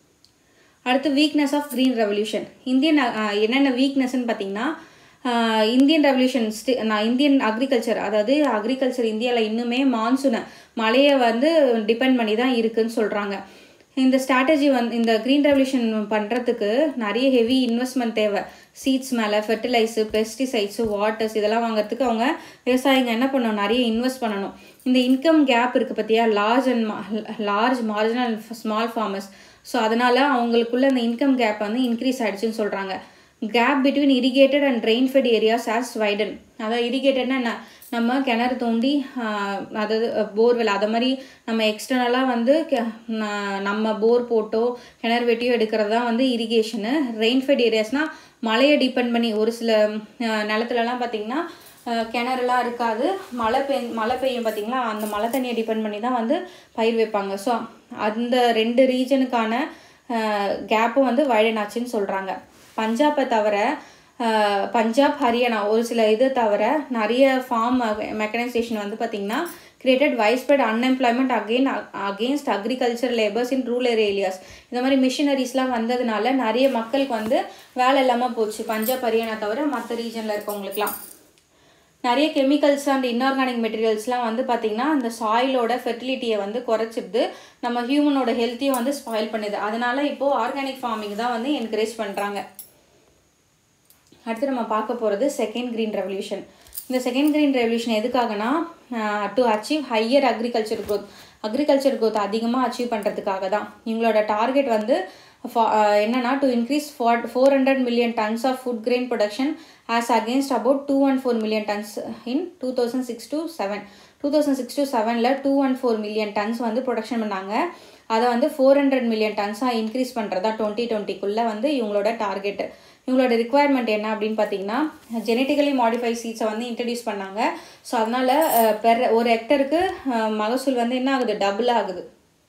அடுத்து weakness of green revolution Indian என்னென்ன வீக்னஸ்ன்னு பார்த்தீங்கன்னா இந்தியன் ரெவல்யூஷன் ஸ்டி நான் இந்தியன் அக்ரிகல்ச்சர் அதாவது அக்ரிகல்ச்சர் இந்தியாவில் இன்னுமே மான்சூனை மழையை வந்து டிபெண்ட் பண்ணி தான் இருக்குன்னு சொல்கிறாங்க இந்த ஸ்ட்ராட்டஜி வந்து இந்த க்ரீன் ரெவல்யூஷன் பண்ணுறதுக்கு நிறைய ஹெவி இன்வெஸ்ட்மெண்ட் தேவை சீட்ஸ் மேலே ஃபெர்டிலைஸு பெஸ்டிசைட்ஸு வாட்டர்ஸ் இதெல்லாம் வாங்குறதுக்கு அவங்க விவசாயிங்க என்ன பண்ணணும் நிறைய இன்வெஸ்ட் பண்ணணும் இந்த இன்கம் கேப் இருக்குது பார்த்தியா large and large marginal small farmers so அதனால் அவங்களுக்குள்ள இந்த இன்கம் கேப் வந்து இன்க்ரீஸ் ஆகிடுச்சுன்னு சொல்கிறாங்க gap between irrigated and rain fed areas as widen அதாவது இரிகேட்டட்னா என்ன நம்ம கிணறு தோண்டி அதாவது போர்வெல் அதை மாதிரி நம்ம எக்ஸ்டர்னலாக வந்து நம்ம போர் போட்டோ கிணறு வெட்டியோ எடுக்கிறது தான் வந்து இரிகேஷனு ரெயின்ஃபெட் ஏரியாஸ்னால் மழையை டிபெண்ட் பண்ணி ஒரு சில நிலத்துலலாம் பார்த்திங்கன்னா கிணறுலாம் இருக்காது மழை பெய் மழை பெய்யும் பார்த்திங்களா அந்த மழை தண்ணியை டிபெண்ட் பண்ணி தான் வந்து பயிர் வைப்பாங்க ஸோ அந்த ரெண்டு ரீஜனுக்கான கேப்பும் வந்து வைடன் ஆச்சுன்னு சொல்கிறாங்க பஞ்சாபை தவிர பஞ்சாப் ஹரியானா ஒரு சில இது தவிர நிறைய ஃபார்ம் மெக்கனைசேஷன் வந்து பார்த்திங்கன்னா created widespread unemployment again against agriculture labours in rural areas இந்த மாதிரி மிஷினரிஸ்லாம் வந்ததுனால நிறைய மக்களுக்கு வந்து வேலை இல்லாமல் போச்சு பஞ்சாப் ஹரியானா தவிர மற்ற ரீஜனில் இருக்கவங்களுக்குலாம் நிறைய கெமிக்கல்ஸ் அண்ட் இன்ஆர்கானிக் மெட்டீரியல்ஸ்லாம் வந்து பார்த்திங்கன்னா அந்த சாயிலோட ஃபெர்டிலிட்டியை வந்து குறைச்சிடுது நம்ம ஹியூமனோட ஹெல்த்தையும் வந்து ஸ்பாயில் பண்ணுது அதனால் இப்போது ஆர்கானிக் ஃபார்மிங் தான் வந்து என்கரேஜ் பண்ணுறாங்க அடுத்து நம்ம பார்க்க போகிறது செகண்ட் க்ரீன் ரெவல்யூஷன் இந்த செகண்ட் க்ரீன் ரெவல்யூஷன் எதுக்காகனா to achieve higher agriculture growth agriculture growth அதிகமாக அச்சீவ் பண்ணுறதுக்காக தான் இவங்களோட டார்கெட் வந்து என்னன்னா to increase for four hundred million tons of food grain production as against about two one four million tons in two thousand six to seven two thousand six to செவனில் two one four million tons வந்து production பண்ணாங்க அதை வந்து four hundred million டன்ஸாக increase பண்ணுறதா twenty டுவெண்ட்டிக்குள்ளே வந்து இவங்களோட target இவங்களோட ரிக்குவயர்மெண்ட் என்ன அப்படின்னு பார்த்தீங்கன்னா ஜெனட்டிக்கலி மாடிஃபை சீட்ஸை வந்து இன்ட்ரடியூஸ் பண்ணாங்க ஸோ அதனால் பெர் ஒரு ஹெக்டருக்கு மகசூல் வந்து என்ன ஆகுது டபுள் ஆகுது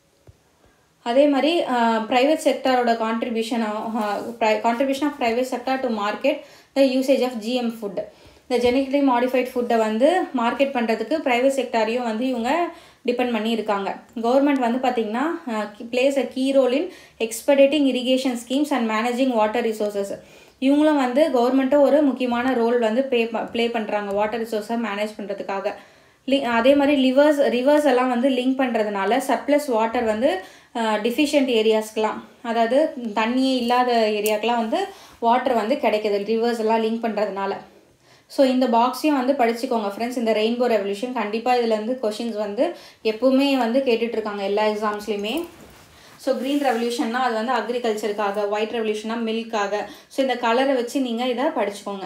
அதே மாதிரி ப்ரைவேட் செக்டாரோட contribution contribution of private sector to market the usage of GM food இந்த ஜெனட்டிக்கலி மாடிஃபைட் ஃபுட்டை வந்து மார்க்கெட் பண்ணுறதுக்கு ப்ரைவேட் செக்டாரையும் வந்து இவங்க டிபெண்ட் பண்ணி இருக்காங்க கவர்மெண்ட் வந்து பார்த்திங்கன்னா plays a key role in expediting irrigation schemes and managing water resources இவங்களும் வந்து கவர்மெண்ட்டும் ஒரு முக்கியமான ரோல் வந்து ப்ளே ப்ளே பண்ணுறாங்க வாட்டர் ரிசோர்ஸை மேனேஜ் பண்ணுறதுக்காக லி அதே மாதிரி லிவர்ஸ் ரிவர்ஸ் எல்லாம் வந்து லிங்க் பண்ணுறதுனால சர்ப்ளஸ் வாட்டர் வந்து டிஃபிஷியன்ட் ஏரியாஸ்க்கெலாம் அதாவது தண்ணியே இல்லாத ஏரியாக்கெலாம் வந்து வாட்டர் வந்து கிடைக்குது ரிவர்ஸ் எல்லாம் லிங்க் பண்ணுறதுனால ஸோ இந்த பாக்ஸையும் வந்து படிச்சுக்கோங்க ஃப்ரெண்ட்ஸ் இந்த ரெயின்போ ரெவல்யூஷன் கண்டிப்பாக இதுலேருந்து கொஷின்ஸ் வந்து எப்பவுமே வந்து கேட்டுட்ருக்காங்க எல்லா எக்ஸாம்ஸ்லையுமே ஸோ க்ரீன் ரெவல்யூஷன்னா அது வந்து அக்ரிகல்ச்சருக்காக ஒயிட் ரெவல்யூஷனா மில்க்காக ஸோ இந்த கலரை வச்சு நீங்கள் இதை படிச்சுக்கோங்க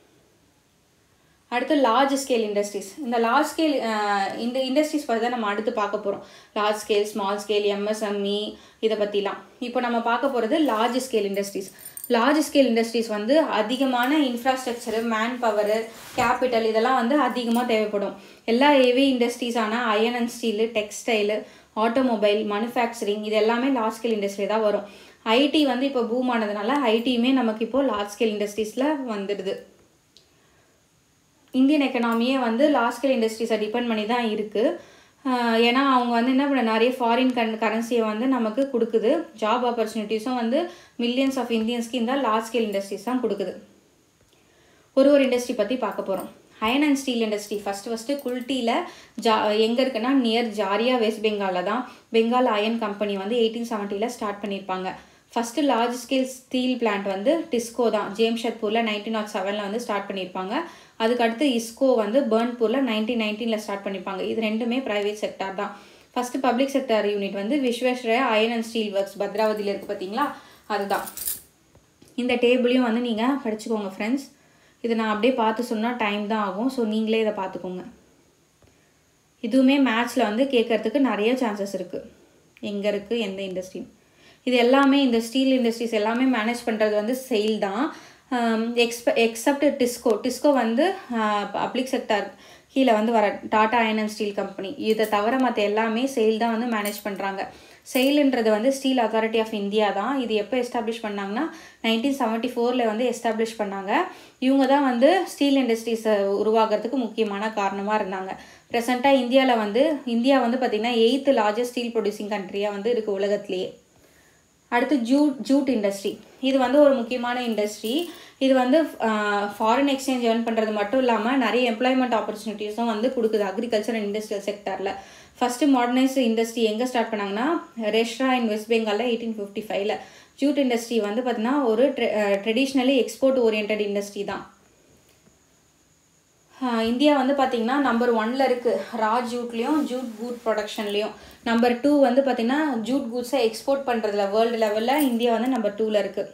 அடுத்து லார்ஜ் ஸ்கேல் இண்டஸ்ட்ரீஸ் இந்த லார்ஜ் ஸ்கேல் இந்த இண்டஸ்ட்ரீஸ் பற்றி தான் நம்ம அடுத்து பார்க்க போகிறோம் large scale small scale MSME இதை பற்றிலாம் இப்போ நம்ம பார்க்க போகிறது large scale industries large scale industries வந்து அதிகமான இன்ஃப்ராஸ்ட்ரக்சரு மேன் பவரு கேபிட்டல் இதெல்லாம் வந்து அதிகமாக தேவைப்படும் எல்லா ஹெவி இண்டஸ்ட்ரீஸான iron and steel textile automobile manufacturing இது எல்லாமே லார்ஜ் ஸ்கேல் இண்டஸ்ட்ரி தான் வரும் ஐடி வந்து இப்போ பூம் ஆனதுனால ஐடியுமே நமக்கு இப்போது லார்ஜ் ஸ்கேல் இண்டஸ்ட்ரீஸில் வந்துடுது இந்தியன் எக்கனாமியே வந்து லார்ஜ் ஸ்கேல் இண்டஸ்ட்ரீஸை டிபெண்ட் பண்ணி தான் இருக்குது ஏன்னா அவங்க வந்து என்ன பண்ண நிறைய ஃபாரின் கன் கரன்சியை வந்து நமக்கு கொடுக்குது ஜாப் ஆப்பர்ச்சுனிட்டிஸும் வந்து மில்லியன்ஸ் ஆஃப் இந்தியன்ஸ்க்கு இந்த லார்ஜ் ஸ்கேல் இண்டஸ்ட்ரீஸ் தான் கொடுக்குது ஒரு ஒரு இண்டஸ்ட்ரி பற்றி பார்க்க போகிறோம் iron and steel industry first first குல்ட்டியில் ஜா எங்கே இருக்குன்னா நியர் ஜாரியா வெஸ்ட் பெங்காலில் தான் பெங்கால் அயன் கம்பெனி வந்து எயிட்டீன் செவன்ட்டியில் ஸ்டார்ட் பண்ணியிருப்பாங்க first large scale steel plant வந்து டிஸ்கோ தான் ஜேம்ஷத்பூரில் நைன்டீன் நாட் செவனில் வந்து ஸ்டார்ட் பண்ணியிருப்பாங்க அதுக்கடுத்து இஸ்கோ வந்து பேர்ன்பூரில் நைன்டீன் நைன்டீனில் ஸ்டார்ட் பண்ணியிருப்பாங்க இது ரெண்டுமே ப்ரைவேட் செக்டார் தான் ஃபஸ்ட்டு பப்ளிக் செக்டார் யூனிட் வந்து Visvesvaraya iron and steel works பத்ராவதியில் இருக்குது பார்த்தீங்களா அதுதான் இந்த டேபிளையும் வந்து நீங்கள் படிச்சுக்கோங்க ஃப்ரெண்ட்ஸ் இதை நான் அப்படியே பார்த்து சொன்னால் டைம் தான் ஆகும் ஸோ நீங்களே இதை பார்த்துக்கோங்க இதுவுமே மேட்ச்சில் வந்து கேட்கறதுக்கு நிறைய சான்சஸ் இருக்குது எங்கே இருக்குது எந்த இண்டஸ்ட்ரி இது எல்லாமே இந்த ஸ்டீல் இண்டஸ்ட்ரீஸ் எல்லாமே மேனேஜ் பண்ணுறது வந்து செயில் தான் எக்ஸ்ப எக்ஸப்ட் டிஸ்கோ டிஸ்கோ வந்து பப்ளிக் செக்டார் கீழே வந்து வர Tata iron and steel company இதை தவிர மற்ற எல்லாமே செயில் தான் வந்து மேனேஜ் பண்ணுறாங்க செயிலுன்றது வந்து ஸ்டீல் அத்தாரிட்டி ஆஃப் இந்தியா தான் இது எப்போ எஸ்டாப்ளிஷ் பண்ணாங்கன்னா நைன்டீன் செவன்ட்டி ஃபோரில் வந்து எஸ்டாப்ளிஷ் பண்ணாங்க இவங்க தான் வந்து ஸ்டீல் இண்டஸ்ட்ரீஸை உருவாகிறதுக்கு முக்கியமான காரணமாக இருந்தாங்க ப்ரெசண்ட்டாக இந்தியாவில் வந்து இந்தியா வந்து பார்த்திங்கன்னா எயித்து லார்ஜஸ்ட் ஸ்டீல் ப்ரொடியூசிங் கண்ட்ரியாக வந்து இருக்குது உலகத்துலேயே அடுத்து ஜூட் ஜூட் இண்டஸ்ட்ரி இது வந்து ஒரு முக்கியமான இண்டஸ்ட்ரி இது வந்து ஃபாரின் எக்ஸ்சேஞ்ச் ஏர்ன் பண்ணுறது மட்டும் இல்லாமல் நிறைய எம்ப்ளாய்மெண்ட் ஆப்பர்ச்சுனிட்டிஸும் வந்து கொடுக்குது அக்ரிகல்ச்சர் அண்ட் இண்டஸ்ட்ரியல் செக்டரில் ஃபஸ்ட்டு மாடர்னைஸ் இண்டஸ்ட்ரி எங்கே ஸ்டார்ட் பண்ணாங்கன்னா ரெஷ்ரா இன் வெஸ்ட் பெங்காலில் எயிட்டீன் ஃபிஃப்டி ஃபைவ்ல ஜூட் இண்டஸ்ட்ரி வந்து பார்த்திங்கன்னா ஒரு ட்ரெடிஷ்னலி எக்ஸ்போர்ட் ஓரியன்ட் இண்டஸ்ட்ரி தான் இந்தியா வந்து பார்த்திங்கன்னா நம்பர் ஒனில் இருக்குது ரா ஜூட்லேயும் ஜூட் கூட் ப்ரொடக்ஷன்லேயும் நம்பர் டூ வந்து பார்த்திங்கன்னா ஜூட் கூட்ஸை எக்ஸ்போர்ட் பண்ணுறதுல வேர்ல்டு லெவலில் இந்தியா வந்து நம்பர் டூவில் இருக்குது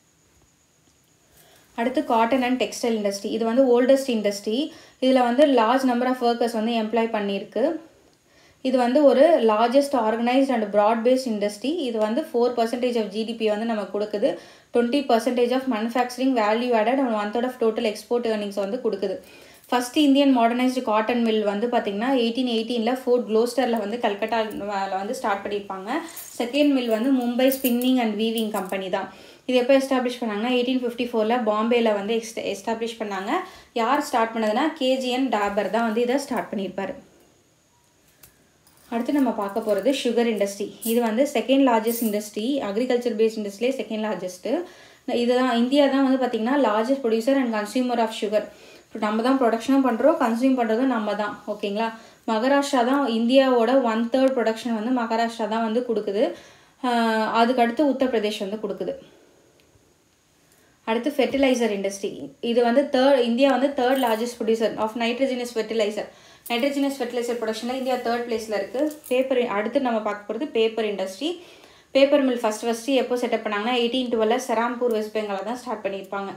அடுத்து காட்டன் அண்ட் டெக்ஸ்டைல் இண்டஸ்ட்ரி இது வந்து ஓல்டஸ்ட் இண்டஸ்ட்ரி இதில் வந்து லார்ஜ் நம்பர் ஆஃப் ஒர்க்கர்ஸ் வந்து எம்ப்ளாய் பண்ணியிருக்கு இது வந்து ஒரு largest organised and broad based industry இது வந்து ஃபோர் பர்சன்டேஜ் ஆஃப் ஜிடிபி வந்து நமக்கு கொடுக்குது twenty percentage of manufacturing value added and one third of total export earnings வந்து கொடுக்குது first Indian modernised cotton mill வந்து பார்த்திங்கன்னா எயிட்டீன் எயிட்டீனில் ஃபோர்ட் க்ளோஸ்டரில் வந்து கல்கட்டாவில் வந்து ஸ்டார்ட் பண்ணியிருப்பாங்க செகண்ட் மில் வந்து Mumbai spinning and weaving company தான் இது எப்போ எஸ்டாப்ளிஷ் பண்ணாங்கன்னா எயிட்டீன் ஃபிஃப்டி ஃபோரில் பாம்பேயில் வந்து எக்ஸ் எஸ்டாப்ளிஷ் பண்ணாங்க யார் ஸ்டார்ட் பண்ணதுன்னா கேஜிஎன் டாபர் தான் வந்து இதை ஸ்டார்ட் பண்ணியிருப்பார் அடுத்து நம்ம பார்க்க போகிறது சுகர் இண்டஸ்ட்ரி இது வந்து second largest industry agriculture based இண்டஸ்ட்ரியே செகண்ட் லார்ஜஸ்ட்டு இதுதான் இந்தியா தான் வந்து பார்த்திங்கன்னா largest producer and consumer of sugar நம்ம தான் ப்ரொடக்ஷனும் பண்ணுறோம் கன்சியூம் பண்ணுறதும் நம்ம தான் ஓகேங்களா மகாராஷ்டிரா தான் இந்தியாவோட ஒன் தேர்ட் ப்ரொடக்ஷன் வந்து மகாராஷ்டிரா தான் வந்து கொடுக்குது அதுக்கடுத்து உத்தரப்பிரதேஷ் வந்து கொடுக்குது அடுத்து ஃபெர்டிலைசர் இண்டஸ்ட்ரி இது வந்து தேர்ட் இந்தியா வந்து third largest producer of nitrogenous fertiliser nitrogenous fertiliser ப்ரொடக்ஷனில் இந்தியா தேர்ட் பிளேஸில் இருக்குது பேப்பர் அடுத்து நம்ம பார்க்க போகிறது paper industry paper mill first first எப்போ செட்டப் பண்ணாங்கன்னா எயிட்டீன் டுவெல்ல செராம்பூர் வெஸ்ட் பெங்காலில் தான் ஸ்டார்ட் பண்ணியிருப்பாங்க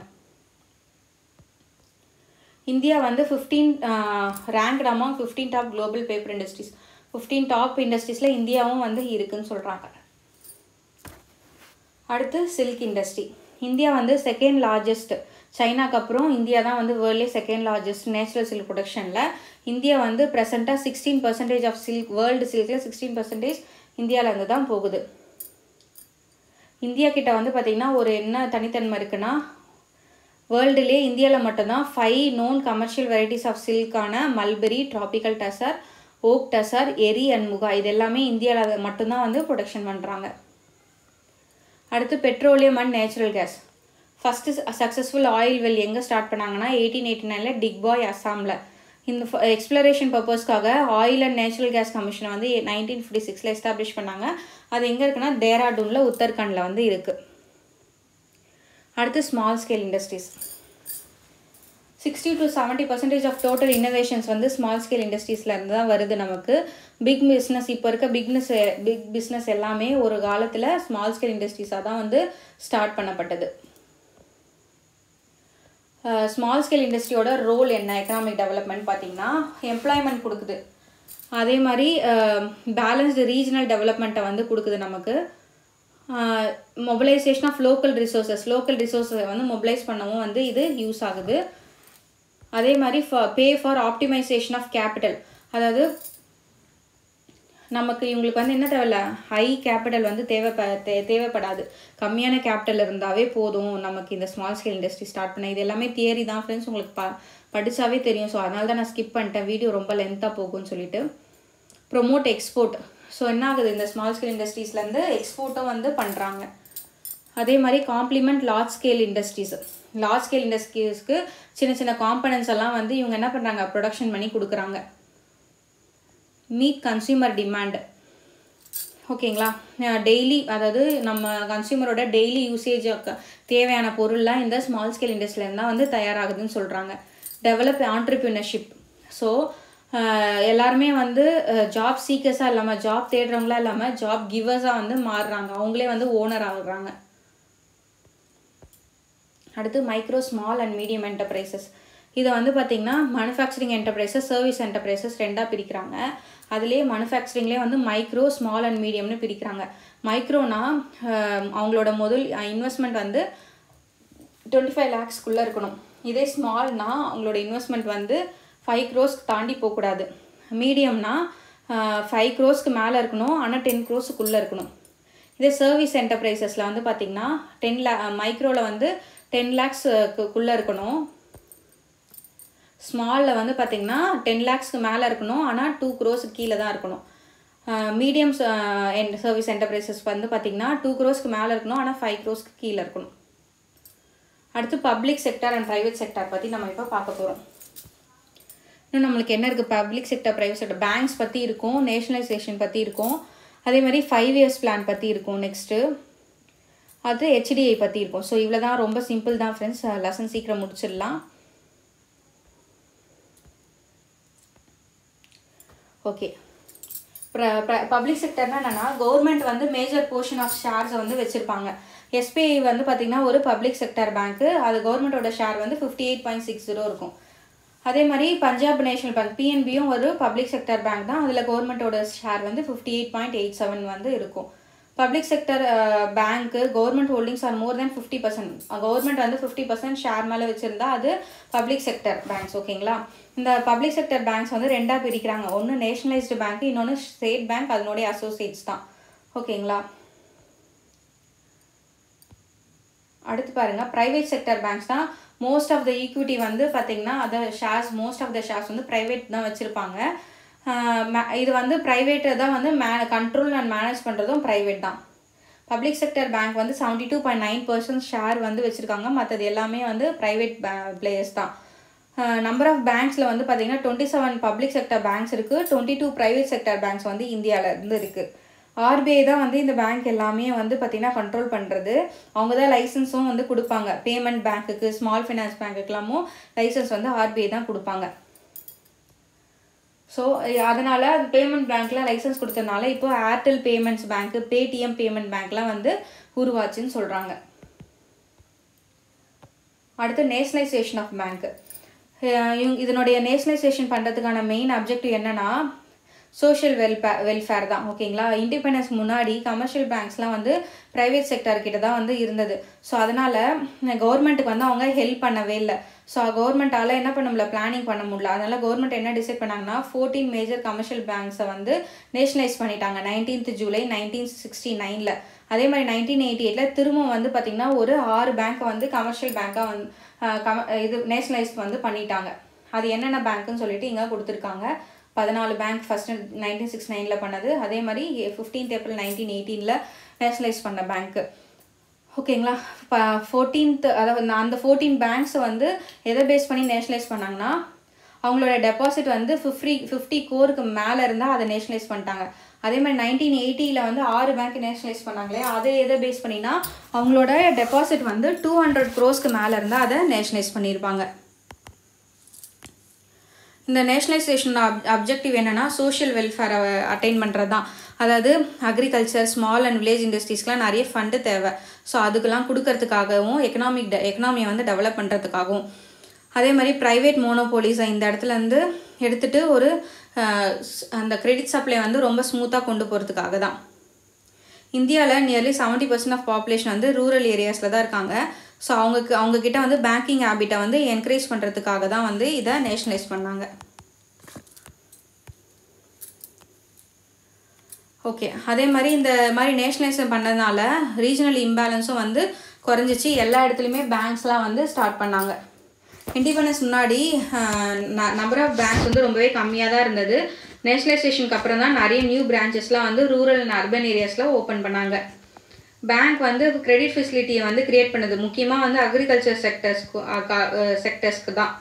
இந்தியா வந்து fifteen ranked among fifteen top global paper industries fifteen top இண்டஸ்ட்ரீஸில் இந்தியாவும் வந்து இருக்குன்னு சொல்கிறாங்க அடுத்து சில்க் இண்டஸ்ட்ரி இந்தியா வந்து செகண்ட் லார்ஜஸ்ட் சைனாக்கு அப்புறம் இந்தியா தான் வந்து வேர்ல்ட்லே செகண்ட் லார்ஜஸ்ட் நேச்சுரல் சில்க் ப்ரொடக்ஷனில் இந்தியா வந்து ப்ரெசென்ட்டாக sixteen percentage of silk world சில்கில் சிக்ஸ்டீன் பர்சன்டேஜ் இந்தியாவிலேருந்து தான் போகுது இந்தியா கிட்ட வந்து பார்த்திங்கன்னா ஒரு என்ன தனித்தன்மை இருக்குன்னா வேர்ல்டுலே இந்தியாவில் மட்டும்தான் five known commercial varieties of சில்கான mulberry tropical tasar oak tasar eri and முகா இது எல்லாமே இந்தியாவில் மட்டும்தான் வந்து ப்ரொடக்ஷன் பண்ணுறாங்க அடுத்து petroleum and natural gas first successful oil well எங்கே ஸ்டார்ட் பண்ணாங்கன்னா எயிட்டீன் எயிட்டி நைனில் டிக்பாய் அஸ்ஸாமில் இந்த எக்ஸ்ப்ளரேஷன் பர்பஸ்க்காக ஆயில் அண்ட் நேச்சுரல் கேஸ் கமிஷனை வந்து நைன்டீன் ஃபிஃப்டி சிக்ஸில் எஸ்டாப்ளிஷ் பண்ணாங்க அது எங்கே இருக்குன்னா டேராடூனில் உத்தரகண்டில் வந்து இருக்குது அடுத்து small scale industries sixty to seventy percentage of total innovations வந்து ஸ்மால் ஸ்கேல் இண்டஸ்ட்ரீஸில் இருந்து தான் வருது நமக்கு பிக் பிஸ்னஸ் இப்போ இருக்க பிக்னஸ் பிக் பிஸ்னஸ் எல்லாமே ஒரு காலத்தில் ஸ்மால் ஸ்கேல் இண்டஸ்ட்ரீஸாக தான் வந்து ஸ்டார்ட் பண்ணப்பட்டது ஸ்மால் ஸ்கேல் இண்டஸ்ட்ரியோட ரோல் என்ன எக்கனாமிக் டெவலப்மெண்ட் பார்த்தீங்கன்னா எம்ப்ளாய்மெண்ட் கொடுக்குது அதே மாதிரி பேலன்ஸ்டு ரீஜனல் டெவலப்மெண்ட்டை வந்து கொடுக்குது நமக்கு mobilisation of local resources local ரிசோர்ஸை வந்து மொபிலைஸ் பண்ணவும் வந்து இது யூஸ் ஆகுது அதே மாதிரி pay for optimisation of capital அதாவது நமக்கு இவங்களுக்கு வந்து என்ன தேவையில்ல ஹை கேபிட்டல் வந்து தேவைப்ப தே தேவைப்படாது கம்மியான கேபிட்டல் இருந்தாவே போதும் நமக்கு இந்த ஸ்மால் ஸ்கேல் இண்டஸ்ட்ரி ஸ்டார்ட் பண்ண இது எல்லாமே தியரி தான் ஃப்ரெண்ட்ஸ் உங்களுக்கு ப படித்தாவே தெரியும் ஸோ அதனால தான் நான் ஸ்கிப் பண்ணிட்டேன் வீடியோ ரொம்ப லென்த்தாக போகும்னு சொல்லிட்டு ப்ரொமோட் எக்ஸ்போர்ட் ஸோ என்ன ஆகுது இந்த ஸ்மால் ஸ்கேல் இண்டஸ்ட்ரீஸ்லேருந்து எக்ஸ்போர்ட்டும் வந்து பண்ணுறாங்க அதே மாதிரி complement large scale industries large scale இண்டஸ்ட்ரீஸ்க்கு சின்ன சின்ன காம்பனன்ஸ் எல்லாம் வந்து இவங்க என்ன பண்ணுறாங்க ப்ரொடக்ஷன் பண்ணி கொடுக்குறாங்க மீட் கன்சியூமர் டிமாண்ட் ஓகேங்களா டெய்லி அதாவது நம்ம கன்சியூமரோட டெய்லி யூசேஜ் தேவையான பொருள்லாம் இந்த ஸ்மால் ஸ்கேல் இண்டஸ்ட்ரியிலேருந்து தான் வந்து தயாராகுதுன்னு சொல்கிறாங்க டெவலப் ஆண்டர்பிரினர்ஷிப் ஸோ எல்லாருமே வந்து ஜாப் சீக்கர்ஸாக இல்லாமல் ஜாப் தேடுறவங்களா இல்லாமல் ஜாப் கிவர்ஸாக வந்து மாறுறாங்க அவங்களே வந்து ஓனர் ஆகுறாங்க அடுத்து micro small and medium enterprises இதை வந்து பார்த்திங்கன்னா மேனுஃபேக்சரிங் என்டர்பிரைசஸ் சர்வீஸ் என்டர்பிரைசஸ் ரெண்டாக பிரிக்கிறாங்க அதுலேயே மேனுஃபேக்சரிங்லேயே வந்து மைக்ரோ ஸ்மால் அண்ட் மீடியம்னு பிரிக்கிறாங்க மைக்ரோனா அவங்களோட முதல் இன்வெஸ்ட்மெண்ட் வந்து டுவெண்ட்டி ஃபைவ் லேக்ஸ்க்குள்ளே இருக்கணும் இதே ஸ்மால்னா அவங்களோட இன்வெஸ்ட்மெண்ட் வந்து ஃபைவ் க்ரோஸ்க்கு தாண்டி போகக்கூடாது மீடியம்னா ஃபைவ் க்ரோஸ்க்கு மேலே இருக்கணும் ஆனால் டென் க்ரோஸுக்குள்ளே இருக்கணும் இதே சர்வீஸ் என்டர்பிரைசஸில் வந்து பார்த்திங்கன்னா டென் லே மைக்ரோவில் வந்து டென் லேக்ஸுக்குள்ளே இருக்கணும் ஸ்மாலில் வந்து பார்த்திங்கன்னா டென் லேக்ஸ்க்கு மேலே இருக்கணும் ஆனால் டூ க்ரோஸுக்கு கீழே தான் இருக்கணும் மீடியம் சர்வீஸ் என்டர்பிரைசஸ் வந்து பார்த்திங்கன்னா டூ க்ரோஸ்க்கு மேலே இருக்கணும் ஆனால் ஃபைவ் க்ரோஸ்க்கு கீழே இருக்கணும் அடுத்து public sector and private sector பற்றி நம்ம இப்போ பார்க்க போகிறோம் இன்னும் நம்மளுக்கு என்ன இருக்குது public sector private sector banks பற்றி இருக்கும் நேஷனலைசேஷன் பற்றி இருக்கும் அதே மாதிரி ஃபைவ் இயர்ஸ் பிளான் பற்றி இருக்கும் நெக்ஸ்ட்டு அது ஹெச்டிஐ பற்றி இருக்கும் ஸோ இவ்வளோ தான் ரொம்ப சிம்பிள் தான் ஃப்ரெண்ட்ஸ் லெசன் சீக்கிரம் முடிச்சிடலாம் ஓகே பப்ளிக் செக்டர்னா என்னென்னா கவர்மெண்ட் வந்து மேஜர் போர்ஷன் ஆஃப் ஷேர்ஸை வந்து வச்சுருப்பாங்க எஸ்பிஐ வந்து பார்த்திங்கன்னா ஒரு பப்ளிக் செக்டர் பேங்க்கு அது கவர்மெண்ட்டோட ஷேர் வந்து fifty eight point six zero இருக்கும் அதே மாதிரி பஞ்சாப் நேஷனல் பேங்க் பிஎன்பியும் ஒரு பப்ளிக் செக்டர் பேங்க் தான் அதில் கவர்மெண்ட்டோட ஷேர் வந்து fifty eight point eight seven வந்து இருக்கும் public sector bank government holdings are more then fifty percent government வந்து ஃபிஃப்டி பர்சன்ட் ஷேர் மேலே வச்சுருந்தா அது பப்ளிக் செக்டர் பேங்க்ஸ் ஓகேங்களா இந்த பப்ளிக் செக்டர் பேங்க்ஸ் வந்து ரெண்டாக பிரிக்கிறாங்க ஒன்று நேஷனலைஸ்டு பேங்க் இன்னொன்று ஸ்டேட் பேங்க் அதனுடைய அசோசியேட்ஸ் தான் ஓகேங்களா அடுத்து பாருங்கள் ப்ரைவேட் செக்டர் பேங்க்ஸ் தான் மோஸ்ட் ஆஃப் த ஈக்விட்டி வந்து பார்த்திங்கன்னா அதை shares most of the shares வந்து ப்ரைவேட் தான் வச்சுருப்பாங்க இது வந்து ப்ரைவேட்டை தான் வந்து மே கண்ட்ரோல் அண்ட் மேனேஜ் பண்ணுறதும் ப்ரைவேட் தான் பப்ளிக் செக்டர் பேங்க் வந்து seventy two point nine percent share வந்து வச்சுருக்காங்க மற்றது எல்லாமே வந்து ப்ரைவேட் பிளேயர்ஸ் தான் நம்பர் ஆஃப் பேங்க்ஸில் வந்து பார்த்திங்கன்னா twenty seven public sector banks இருக்குது twenty two private sector banks வந்து இந்தியாவில் இருந்து இருக்குது ஆர்பிஐ தான் வந்து இந்த பேங்க் எல்லாமே வந்து பார்த்திங்கன்னா கண்ட்ரோல் பண்ணுறது அவங்க தான் லைசன்ஸும் வந்து கொடுப்பாங்க பேமெண்ட் பேங்க்குக்கு ஸ்மால் ஃபைனான்ஸ் பேங்க்குக்கெல்லாமும் லைசன்ஸ் வந்து ஆர்பிஐ தான் கொடுப்பாங்க ஸோ அதனால் அது பேமெண்ட் பேங்க்கில் லைசன்ஸ் கொடுத்ததுனால இப்போ Airtel payments bank Paytm payment பேங்க்லாம் வந்து உருவாச்சுன்னு சொல்கிறாங்க அடுத்து நேஷனலைசேஷன் ஆஃப் பேங்க்கு இதனுடைய நேஷனலைசேஷன் பண்ணுறதுக்கான மெயின் அப்ஜெக்டிவ் என்னென்னா சோஷியல் வெல்ஃபே வெல்ஃபேர் தான் ஓகேங்களா இண்டிபெண்டன்ஸ் முன்னாடி கமர்ஷியல் பேங்க்ஸ்லாம் வந்து ப்ரைவேட் செக்டர் கிட்ட தான் வந்து இருந்தது ஸோ அதனால் கவர்மெண்ட்டுக்கு வந்து அவங்க ஹெல்ப் பண்ணவே இல்லை ஸோ கவர்மெண்ட்டால் என்ன பண்ண முடியல பிளானிங் பண்ண முடியல அதனால் கவர்மெண்ட் என்ன டிசைட் பண்ணாங்கன்னா ஃபோர்டீன் மேஜர் கமர்ஷியல் பேங்க்ஸை வந்து நேஷனலைஸ் பண்ணிட்டாங்க நைன்டீன்த் ஜூலை நைன்டீன் சிக்ஸ்டி நைனில் அதே மாதிரி நைன்டீன் எயிட்டி எயிட்டில் திரும்ப வந்து பார்த்திங்கன்னா ஒரு ஆறு பேங்க்கை வந்து கமர்ஷியல் பேங்க்காக வந்து கம இது நேஷனலைஸ் வந்து பண்ணிட்டாங்க அது என்னென்ன பேங்க்குன்னு சொல்லிட்டு இங்கே கொடுத்துருக்காங்க பதினாலு பேங்க் ஃபஸ்ட்டு நைன்டீன் சிக்ஸ் நைனில் பண்ணது அதே மாதிரி ஃபிஃப்டீன்த் ஏப்ரல் நைன்டீன் எயிட்டீனில் நேஷனலைஸ் பண்ண பேங்க்கு ஓகேங்களா இப்போ ஃபோர்டீன்த் அதாவது அந்த ஃபோர்டீன் பேங்க்ஸை வந்து எதை பேஸ் பண்ணி நேஷனலைஸ் பண்ணாங்கன்னா அவங்களோட டெபாசிட் வந்து ஃபிஃப்டி ஃபிஃப்டி கோருக்கு மேலே இருந்தால் அதை நேஷனலைஸ் பண்ணிட்டாங்க அதே மாதிரி நைன்டீன் எயிட்டியில் வந்து ஆறு பேங்க் நேஷனலைஸ் பண்ணாங்களே அதை எதை பேஸ் பண்ணினா அவங்களோட டெபாசிட் வந்து டூ ஹண்ட்ரட் க்ரோஸ்க்கு மேலே இருந்தால் அதை நேஷனலைஸ் பண்ணியிருப்பாங்க இந்த நேஷனலைசேஷன் அப் அப்ஜெக்டிவ் என்னென்னா சோஷியல் வெல்ஃபேரை அட்டைன் பண்ணுறது தான் அதாவது அக்ரிகல்ச்சர் ஸ்மால் அண்ட் வில்லேஜ் இண்டஸ்ட்ரீஸ்க்கெலாம் நிறைய ஃபண்டு தேவை ஸோ அதுக்கெல்லாம் கொடுக்கறதுக்காகவும் எக்கனாமிக் எக்கனாமியை வந்து டெவலப் பண்ணுறதுக்காகவும் அதே மாதிரி ப்ரைவேட் மோனோபோலிஸை இந்த இடத்துல இருந்து எடுத்துகிட்டு ஒரு அந்த கிரெடிட் சப்ளை வந்து ரொம்ப ஸ்மூத்தாக கொண்டு போகிறதுக்காக தான் இந்தியாவில் nearly seventy percent of population வந்து ரூரல் ஏரியாஸில் தான் இருக்காங்க ஸோ அவங்களுக்கு அவங்கக்கிட்ட வந்து பேங்கிங் ஹேபிட்டை வந்து என்கரேஜ் பண்ணுறதுக்காக தான் வந்து இதை நேஷனலைஸ் பண்ணாங்க ஓகே அதே மாதிரி இந்த மாதிரி நேஷனலைசேஷன் பண்ணதுனால ரீஜனல் இம்பேலன்ஸும் வந்து குறைஞ்சிச்சு எல்லா இடத்துலையுமே பேங்க்ஸ்லாம் வந்து ஸ்டார்ட் பண்ணாங்க இண்டிபெண்டன்ஸ் முன்னாடி நம்பர் ஆஃப் பேங்க்ஸ் வந்து ரொம்பவே கம்மியாக தான் இருந்தது நேஷனலைசேஷனுக்கு அப்புறம் தான் நிறைய நியூ பிரான்ச்சஸ்லாம் வந்து ரூரல் அண்ட் அர்பன் ஏரியாஸில் ஓப்பன் பண்ணாங்க பேங்க் வந்து கிரெடிட் ஃபெசிலிட்டியை வந்து கிரியேட் பண்ணுது முக்கியமாக வந்து அக்ரிகல்ச்சர் செக்டர்ஸ்க்கு செக்டர்ஸ்க்கு தான்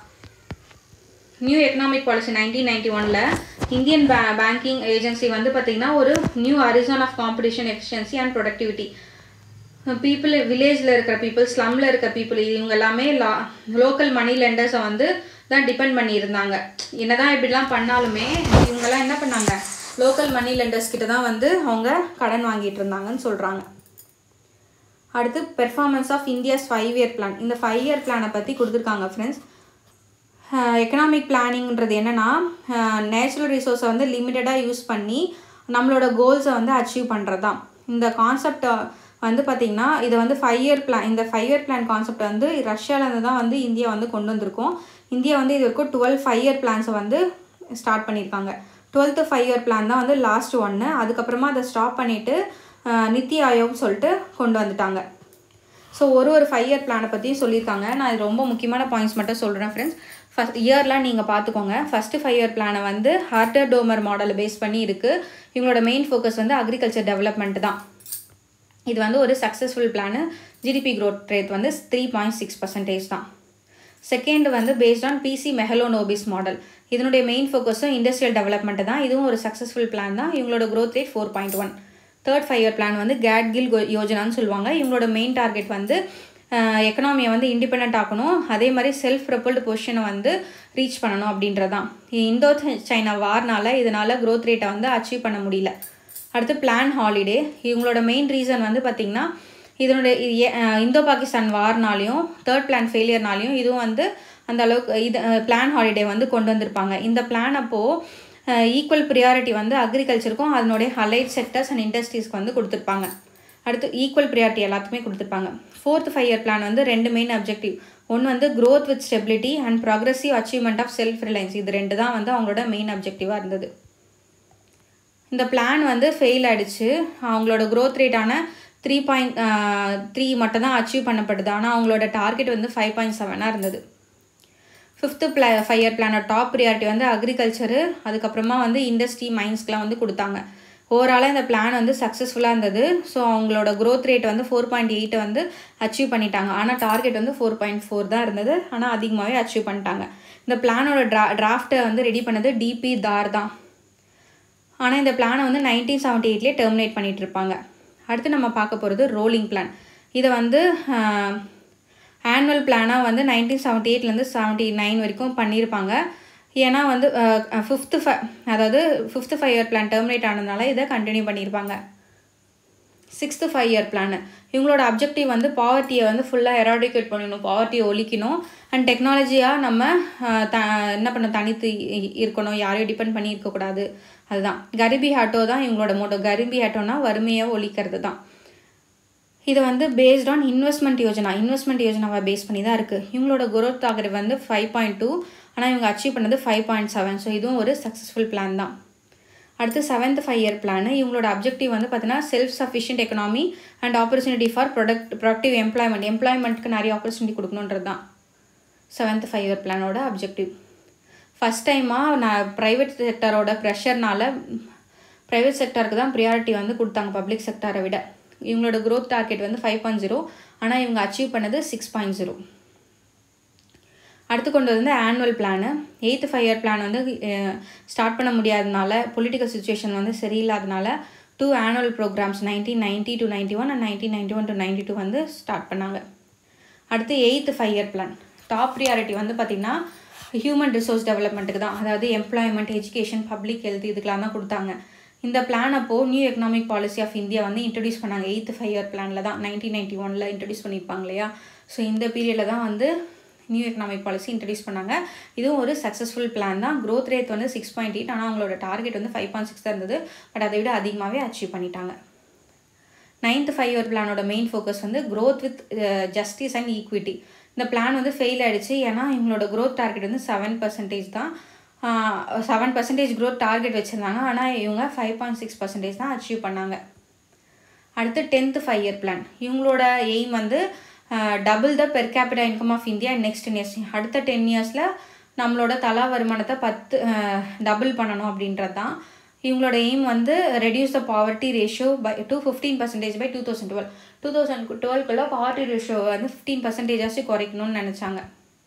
new economic policy nineteen ninety ஒனில் இந்தியன் பே பேங்கிங் ஏஜென்சி வந்து பார்த்திங்கன்னா ஒரு new horizon of competition efficiency and productivity people வில்லேஜில் இருக்கிற பீப்புள் ஸ்லம்மில் இருக்கிற பீப்புள் இவங்க எல்லாமே லா லோக்கல் மணி லெண்டர்ஸை வந்து தான் டிபெண்ட் பண்ணியிருந்தாங்க என்னதான் இப்படிலாம் பண்ணாலுமே இவங்கெல்லாம் என்ன பண்ணாங்க லோக்கல் மணி லெண்டர்ஸ் கிட்ட தான் வந்து அவங்க கடன் வாங்கிட்டு இருந்தாங்கன்னு சொல்கிறாங்க அடுத்து performance of India's five year plan இந்த ஃபைவ் இயர் பிளானை பற்றி கொடுத்துருக்காங்க ஃப்ரெண்ட்ஸ் எக்கனாமிக் பிளானிங்கிறது என்னென்னா நேச்சுரல் ரிசோர்ஸை வந்து லிமிட்டடாக யூஸ் பண்ணி நம்மளோட கோல்ஸை வந்து அச்சீவ் பண்ணுறது தான் இந்த கான்செப்ட் வந்து பார்த்திங்கன்னா இதை வந்து ஃபைவ் இயர் பிளான் இந்த ஃபைவ் இயர் பிளான் கான்செப்ட் வந்து ரஷ்யாவிலேருந்து தான் வந்து இந்தியா வந்து கொண்டு வந்திருக்கோம் இந்தியா வந்து இது வரைக்கும் டுவெல் ஃபைவ் இயர் பிளான்ஸை வந்து ஸ்டார்ட் பண்ணியிருக்காங்க டுவெல்த்து ஃபைவ் இயர் பிளான் தான் வந்து லாஸ்ட் ஒன்று அதுக்கப்புறமா அதை ஸ்டாப் பண்ணிவிட்டு நித்தி ஆயோக் சொல்லிட்டு கொண்டு வந்துட்டாங்க ஸோ ஒரு ஒரு ஃபைவ் இயர் பிளானை பற்றியும் சொல்லியிருக்காங்க நான் இது ரொம்ப முக்கியமான பாயிண்ட்ஸ் மட்டும் சொல்கிறேன் ஃப்ரெண்ட்ஸ் ஃபஸ்ட் இயர்லாம் நீங்கள் பார்த்துக்கோங்க ஃபஸ்ட்டு ஃபைவ் இயர் பிளானை வந்து ஹார்டர் டோமர் மாடலை பேஸ் பண்ணி இருக்குது இவங்களோட மெயின் ஃபோக்கஸ் வந்து அக்ரிகல்ச்சர் டெவலப்மெண்ட் தான் இது வந்து ஒரு successful plan GDP growth rate வந்து த்ரீ பாயிண்ட் சிக்ஸ் பர்சன்டேஜ் தான் செகண்ட் வந்து based on PC Mahalanobis model இதனுடைய மெயின் ஃபோக்கஸும் இண்டஸ்ட்ரியல் டெவலப்மெண்ட் தான் இதுவும் ஒரு சக்ஸஸ்ஃபுல் பிளான் தான் இவங்களோட growth rate four point one third five year plan வந்து கேட்கில் யோஜனான்னு சொல்லுவாங்க இவங்களோட மெயின் டார்கெட் வந்து எக்கனாமியை வந்து இண்டிபெண்ட் ஆக்கணும் அதே மாதிரி செல்ஃப் ரெப்பல்டு பொசிஷனை வந்து ரீச் பண்ணணும் அப்படின்றது தான் இந்தோ சைனா வார்னால இதனால் க்ரோத் ரேட்டை வந்து அச்சீவ் பண்ண முடியல அடுத்து பிளான் ஹாலிடே இவங்களோட மெயின் ரீசன் வந்து பார்த்திங்கன்னா இதனுடைய இந்தோ பாகிஸ்தான் வார்னாலையும் தேர்ட் பிளான் ஃபெயிலியர்னாலையும் இதுவும் வந்து அந்த அளவுக்கு இது பிளான் ஹாலிடே வந்து கொண்டு வந்திருப்பாங்க இந்த பிளான் அப்போது ஈக்குவல் ப்ரியாரிட்டி வந்து அக்ரிகல்ச்சருக்கும் அதனுடைய அலைட் செக்டர்ஸ் அண்ட் இண்டஸ்ட்ரீஸ்க்கு வந்து கொடுத்துருப்பாங்க அடுத்து ஈக்குவல் ப்ரியாரிட்டி எல்லாத்துக்குமே கொடுத்துருப்பாங்க ஃபோர்த் ஃபைவ் இயர் பிளான் வந்து ரெண்டு மெயின் அப்ஜெக்டிவ் ஒன்று வந்து growth with stability and progressive achievement of self reliance இது ரெண்டு தான் வந்து அவங்களோட மெயின் அப்ஜெக்டிவாக இருந்தது இந்த பிளான் வந்து ஃபெயில் ஆகிடுச்சு அவங்களோட க்ரோத் ரேட்டான த்ரீ பாயிண்ட் த்ரீ மட்டும் தான் அச்சீவ் பண்ணப்படுது ஆனால் அவங்களோட டார்கெட் வந்து ஃபைவ் பாயிண்ட் செவனாக இருந்தது ஃபிஃப்த்து பிளா ஃபைவ் இயர் பிளானோட டாப் ப்ரியாரிட்டி வந்து அக்ரிகல்ச்சரு அதுக்கப்புறமா வந்து இண்டஸ்ட்ரி மைன்ஸ்க்கெலாம் வந்து கொடுத்தாங்க ஓவராலாக இந்த பிளான் வந்து சக்ஸஸ்ஃபுல்லாக இருந்தது ஸோ அவங்களோட க்ரோத் ரேட் வந்து ஃபோர் பாயிண்ட் எயிட்டை வந்து அச்சீவ் பண்ணிட்டாங்க ஆனால் டார்கெட் வந்து ஃபோர் பாயிண்ட் ஃபோர் தான் இருந்தது ஆனால் அதிகமாகவே அச்சீவ் பண்ணிட்டாங்க இந்த பிளானோட ட்ரா டிராஃப்ட்டை வந்து ரெடி பண்ணது டிபி தார் தான் ஆனால் இந்த பிளானை வந்து நைன்டீன் செவன்ட்டி எயிட்லேயே டெர்மினேட் பண்ணிகிட்டு இருப்பாங்க அடுத்து நம்ம பார்க்க போகிறது ரோலிங் பிளான் இதை வந்து ஆனுவல் பிளானாக வந்து நைன்டீன் செவன்ட்டி எயிட்லேருந்து செவன்ட்டி நைன் வரைக்கும் பண்ணியிருப்பாங்க ஏன்னா வந்து ஃபிஃப்த்து ஃபை அதாவது fifth five year plan terminate ஆனதுனால இதை கண்டினியூ பண்ணியிருப்பாங்க சிக்ஸ்த்து ஃபைவ் இயர் பிளான் இவங்களோட அப்ஜெக்டிவ் வந்து பாவர்ட்டியை வந்து ஃபுல்லாக எராடிகேட் பண்ணணும் பாவர்ட்டியை ஒழிக்கணும் அண்ட் டெக்னாலஜியாக நம்ம த என்ன பண்ண தனித்து இருக்கணும் யாரையும் டிபெண்ட் பண்ணி இருக்கக்கூடாது அதுதான் கரிபி ஹாட்டோ தான் இவங்களோட மோட்டோ கரிபி ஹாட்டோனா வறுமையை ஒழிக்கிறது தான் இது வந்து based on investment Yojana investment யோஜனாவை பேஸ் பண்ணி தான் இருக்குது இவங்களோட குரோத் ஆகிறது வந்து ஃபைவ் பாயிண்ட் டூ ஆனால் இவங்க அச்சீவ் பண்ணது ஃபைவ் பாயிண்ட் செவன் ஸோ இதுவும் ஒரு சக்ஸஸ்ஃபுல் பிளான் தான் அடுத்து செவன்த் ஃபைவ் இயர் பிளான் இவங்களோட அப்ஜெக்டிவ் வந்து பார்த்தீங்கன்னா self sufficient economy and opportunity for product productive employment எம்ப்ளாய்மெண்ட்டுக்கு நிறைய ஆப்பர்ச்சுனிட்டி கொடுக்கணுன்றது தான் செவன்த் ஃபைவ் இயர் பிளானோட அப்ஜெக்டிவ் ஃபஸ்ட் டைமாக நான் ப்ரைவேட் செக்டரோட ப்ரெஷர்னால ப்ரைவேட் செக்டருக்கு தான் ப்ரியாரிட்டி வந்து கொடுத்தாங்க பப்ளிக் செக்டரை விட இவங்களோட க்ரோத் டார்கெட் வந்து ஃபைவ் பாயிண்ட் ஜீரோ ஆனால் இவங்க அச்சீவ் பண்ணது சிக்ஸ் பாயிண்ட் ஜீரோ அடுத்து கொண்டு வந்து annual plan eighth five year plan வந்து ஸ்டார்ட் பண்ண முடியாதனால பொலிட்டிக்கல் சுச்சுவேஷன் வந்து சரியில்லாதனால two annual programmes nineteen ninety to ninety one and nineteen ninety one to ninety two வந்து ஸ்டார்ட் பண்ணாங்க அடுத்து eighth five year plan top priority வந்து பார்த்திங்கன்னா ஹியூமன் ரிசோர்ஸ் டெவலப்மெண்ட்டுக்கு தான் அதாவது எம்ப்ளாய்மெண்ட் எஜுகேஷன் பப்ளிக் ஹெல்த் இதுக்கெலாம் தான் கொடுத்தாங்க இந்த பிளான் அப்போது new economic policy of India வந்து இன்ட்ரடியூஸ் பண்ணாங்க எயித்து ஃபைவ் இயர் பிளானில் தான் நைன்டீன் நைன்ட்டி ஒனில் இன்ட்ரடியூஸ் பண்ணியிருப்பாங்க இல்லையா ஸோ இந்த பீரியடில் தான் வந்து நியூ எக்கனாமிக் பாலிசி இன்ட்ரடியூஸ் பண்ணாங்க இதுவும் ஒரு சக்ஸஸ்ஃபுல் பிளான் தான் க்ரோத் ரேட் வந்து சிக்ஸ் பாயிண்ட் எயிட் ஆனால் அவங்களோட டார்கெட் வந்து ஃபைவ் பாயிண்ட் சிக்ஸ் தான் இருந்தது பட் அதை விட அதிகமாகவே அச்சீவ் பண்ணிட்டாங்க நைன்த் ஃபைவ் இயர் பிளானோட மெயின் ஃபோக்கஸ் வந்து growth with justice and equity இந்த பிளான் வந்து ஃபெயில் ஆகிடுச்சு ஏன்னா இவங்களோட க்ரோத் டார்கெட் வந்து செவன் பர்சன்டேஜ் தான் செவன் பர்சன்டேஜ் க்ரோத் டார்கெட் வச்சுருந்தாங்க ஆனால் இவங்க ஃபைவ் பாயிண்ட் சிக்ஸ் பர்சன்டேஜ் தான் அச்சீவ் பண்ணாங்க அடுத்து டென்த்து ஃபைவ் இயர் பிளான் இவங்களோட எய்ம் வந்து double the per capital income of India next years அடுத்த டென் இயர்ஸில் நம்மளோட தலா வருமானத்தை பத்து டபுள் பண்ணணும் அப்படின்றது தான் இவங்களோட எய்ம் வந்து reduce the poverty ratio by two fifteen percentage by two thousand twelve two thousand டுவெல்க்குள்ளே பாவர்ட்டி ரேஷியோ வந்து ஃபிஃப்டீன் பர்சன்டேஜாச்சும் குறைக்கணும்னு நினச்சாங்க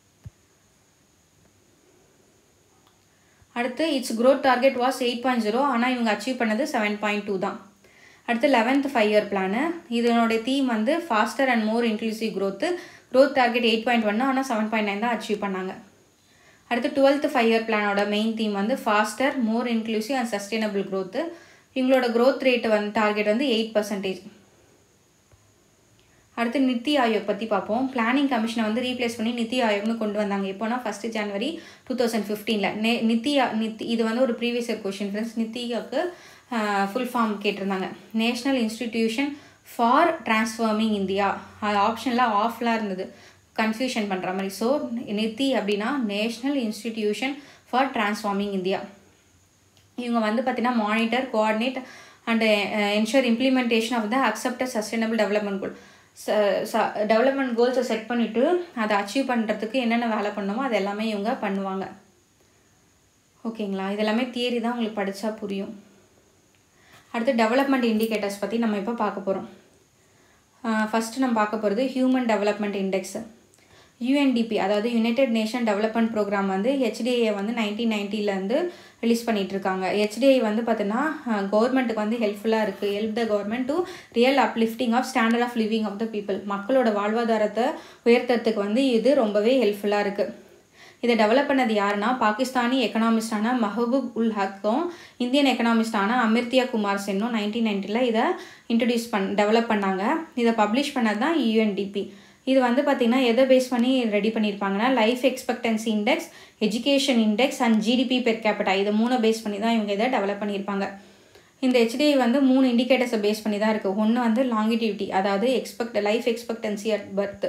அடுத்து its growth target was eight point zero ஆனால் இவங்க அச்சீவ் பண்ணது செவன் பாயிண்ட் டூ தான் அடுத்து லெவன்த் ஃபைவ் இயர் பிளானு இதனுடைய தீம் வந்து faster and more inclusive growth growth target eight point ஒன்று ஆனால் செவன் பாயிண்ட் நைன் தான் அச்சீவ் பண்ணாங்க அடுத்து டுவெல்த் ஃபைவ் இயர் பிளானோட மெயின் தீம் வந்து faster more inclusive and sustainable growth இவங்களோட க்ரோத் ரேட் வந்து டார்கெட் வந்து எயிட் பர்சன்டேஜ் அடுத்து நித்தி ஆயோக் பற்றி பார்ப்போம் பிளானிங் கமிஷனை வந்து ரீப்ளேஸ் பண்ணி நித்தி ஆயோக்னு கொண்டு வந்தாங்க எப்போனா ஃபஸ்ட்டு ஜனவரி டூ தௌசண்ட் ஃபிஃப்டீனில் நே நித்தி நித்தி இது வந்து ஒரு ப்ரீவியஸ் இயர் கொஷின் ஃப்ரெண்ட்ஸ் நித்தியாவுக்கு ஃபுல் ஃபார்ம் கேட்டிருந்தாங்க national institution for transforming India அது ஆப்ஷனில் ஆஃப்லாம் இருந்தது கன்ஃபியூஷன் பண்ணுற மாதிரி ஸோ நித்தி அப்படின்னா national institution for transforming India இவங்க வந்து பார்த்திங்கன்னா monitor coordinate and ensure implementation of the accepted sustainable development goal development கோல்ஸை செட் பண்ணிவிட்டு அதை அச்சீவ் பண்ணுறதுக்கு என்னென்ன வேலை பண்ணணுமோ அது எல்லாமே இவங்க பண்ணுவாங்க ஓகேங்களா இதெல்லாமே தியரி தான் உங்களுக்கு படித்தா புரியும் அடுத்து டெவலப்மெண்ட் இண்டிகேட்டர்ஸ் பற்றி நம்ம இப்போ பார்க்க போகிறோம் ஃபஸ்ட்டு நம்ம பார்க்க போகிறது ஹியூமன் டெவலப்மெண்ட் இண்டெக்ஸு யூஎன்டிபி அதாவது யுனைடெட் நேஷன் டெவலப்மெண்ட் ப்ரோக்ராம் வந்து ஹெச்டிஏ வந்து நைன்டீன் நைன்ட்டிலேருந்து ரிலீஸ் பண்ணிகிட்டு இருக்காங்க ஹெச்டிஐ வந்து பார்த்தீங்கன்னா கவர்மெண்ட்டுக்கு வந்து ஹெல்ப்ஃபுல்லாக இருக்குது help the government to real uplifting of standard of living of the people மக்களோட வாழ்வாதாரத்தை உயர்த்துறதுக்கு வந்து இது ரொம்பவே ஹெல்ப்ஃபுல்லாக இருக்குது இதை டெவலப் பண்ணது யாருன்னா பாகிஸ்தானி எக்கனாமிஸ்டான மஹபூப் உல் ஹக்கும் இந்தியன் எக்கனாமிஸ்டான அமிர்தியா குமார் சென்னும் நைன்டீன் நைன்ட்டியில் இதை இன்ட்ரடியூஸ் பண் டெவலப் பண்ணாங்க இதை பப்ளிஷ் பண்ணது தான் யூஎன்டிபி இது வந்து பார்த்திங்கன்னா எதை பேஸ் பண்ணி ரெடி பண்ணியிருப்பாங்கன்னா life expectancy index education index and GDP per capita இதை மூணை பேஸ் பண்ணி தான் இவங்க இதை டெவலப் பண்ணியிருப்பாங்க இந்த ஹெச்டிஐ வந்து மூணு இண்டிகேட்டர்ஸை பேஸ் பண்ணி தான் இருக்குது ஒன்று வந்து லாங்கிட்டிவிட்டி அதாவது expect life expectancy at birth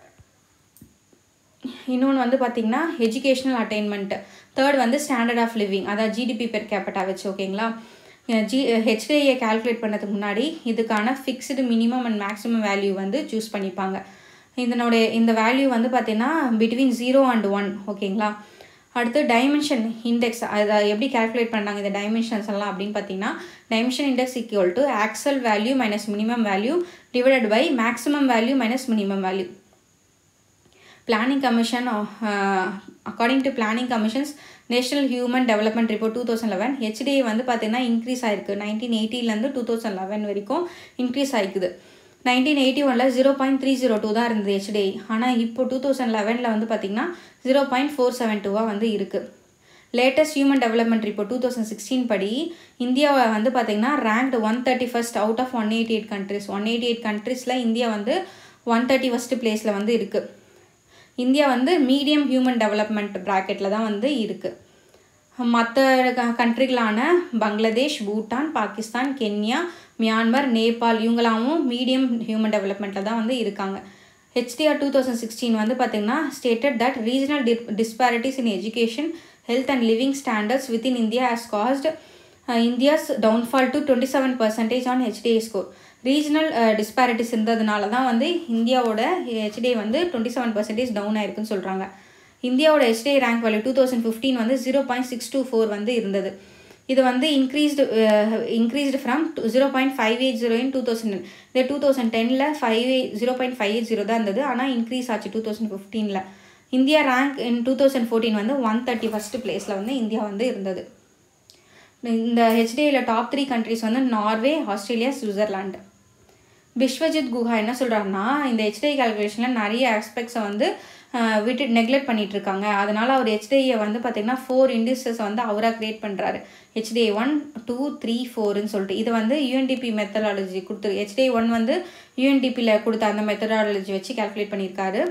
இன்னொன்று வந்து பார்த்திங்கன்னா எஜுகேஷ்னல் அட்டைன்மெண்ட்டு தேர்ட் வந்து ஸ்டாண்டர்ட் ஆஃப் லிவிங் அதாவது ஜிடிபி பெர் கேபிட்டா வச்சு ஓகேங்களா ஜி ஹெச்டிஐயை கால்குலேட் பண்ணதுக்கு முன்னாடி இதுக்கான fixed minimum and maximum value வந்து சூஸ் பண்ணிப்பாங்க இதனுடைய இந்த வேல்யூ வந்து பார்த்திங்கன்னா பிட்வீன் ஜீரோ அண்ட் ஒன் ஓகேங்களா அடுத்து டைமென்ஷன் இண்டெக்ஸ் அதை எப்படி கால்குலேட் பண்ணாங்க இந்த டைமென்ஷன்ஸ் எல்லாம் அப்படின்னு பார்த்தீங்கன்னா dimension index equal to actual value minus minimum value divided by maximum value minus minimum value planning commission according to planning commission's national human development report two thousand eleven HDI வந்து பார்த்தீங்கன்னா increase ஆயிருக்கு nineteen எயிட்டிலேருந்து two thousand eleven வரைக்கும் increase ஆகிக்குது nineteen eighty ஒனில் zero point three zero two தான் இருந்தது HDI ஆனால் இப்போ டூ தௌசண்ட் லெவனில் வந்து பார்த்திங்கன்னா ஜீரோ பாயிண்ட் ஃபோர் செவன் டூவாக வந்து இருக்குது latest human development report two thousand sixteen படி இந்தியாவை வந்து பார்த்திங்கன்னா ranked one thirty first out of one eighty eight countries one eighty eight கண்ட்ரீஸில் இந்தியா வந்து ஒன் தேர்ட்டி ஃபஸ்ட்டு பிளேஸில் வந்து இருக்குது இந்தியா வந்து மீடியம் ஹியூமன் டெவலப்மெண்ட் ப்ராக்கெட்டில் தான் வந்து இருக்குது மற்ற கண்ட்ரிகளான பங்களாதேஷ் பூட்டான் பாகிஸ்தான் கென்யா மியான்மர் நேபாள் இவங்களாவும் மீடியம் ஹியூமன் டெவலப்மெண்ட்டில் தான் வந்து இருக்காங்க ஹெச்டிஆர் டூ தௌசண்ட் சிக்ஸ்டீன் வந்து பார்த்திங்கன்னா ஸ்டேட்டட் தட் ரீஜனல் டி disparities in education health and living standards within India has cost India's downfall to twenty seven percentage on HDI score regional disparities இருந்ததுனால தான் வந்து இந்தியாவோட ஹெச்டிஐ வந்து டுவெண்ட்டி செவன் பர்சன்டேஜ் டவுன் ஆயிருக்குன்னு சொல்கிறாங்க இந்தியாவோட HDI rank value two thousand fifteen வந்து zero point six two four வந்து இருந்தது இது வந்து increased increased from zero point five eight zero in two thousand இது டூ தௌசண்ட் டெனில் five eight zero point five eight zero தான் இருந்தது ஆனால் இன்க்ரீஸ் ஆச்சு டூ தௌசண்ட் ஃபிஃப்டீனில் India rank in two thousand fourteen வந்து ஒன் தேர்ட்டி ஃபஸ்ட்டு பிளேஸில் வந்து இந்தியா வந்து இருந்தது இந்த ஹெச்டிஐயில் டாப் த்ரீ கண்ட்ரிஸ் வந்து Norway Australia Switzerland Vishwajit Guha என்ன சொல்கிறாருன்னா இந்த ஹெச்டிஐ கால்குலேஷனில் நிறைய ஆஸ்பெக்ட்ஸை வந்து விட்டு நெக்லெக்ட் பண்ணிட்டு இருக்காங்க அதனால் அவர் ஹெச்டிஐயை வந்து பார்த்திங்கன்னா ஃபோர் இண்டிசஸ் வந்து அவராக க்ரியேட் பண்ணுறாரு ஹெச்டிஐ ஒன் டூ த்ரீ ஃபோர்னு சொல்லிட்டு இது வந்து யூஎன்டிபி மெத்தடாலஜி கொடுத்து ஹெச்டிஐ ஒன் வந்து யூஎன்டிபியில் கொடுத்த அந்த மெத்தடாலஜி வச்சு கால்குலேட் பண்ணியிருக்காரு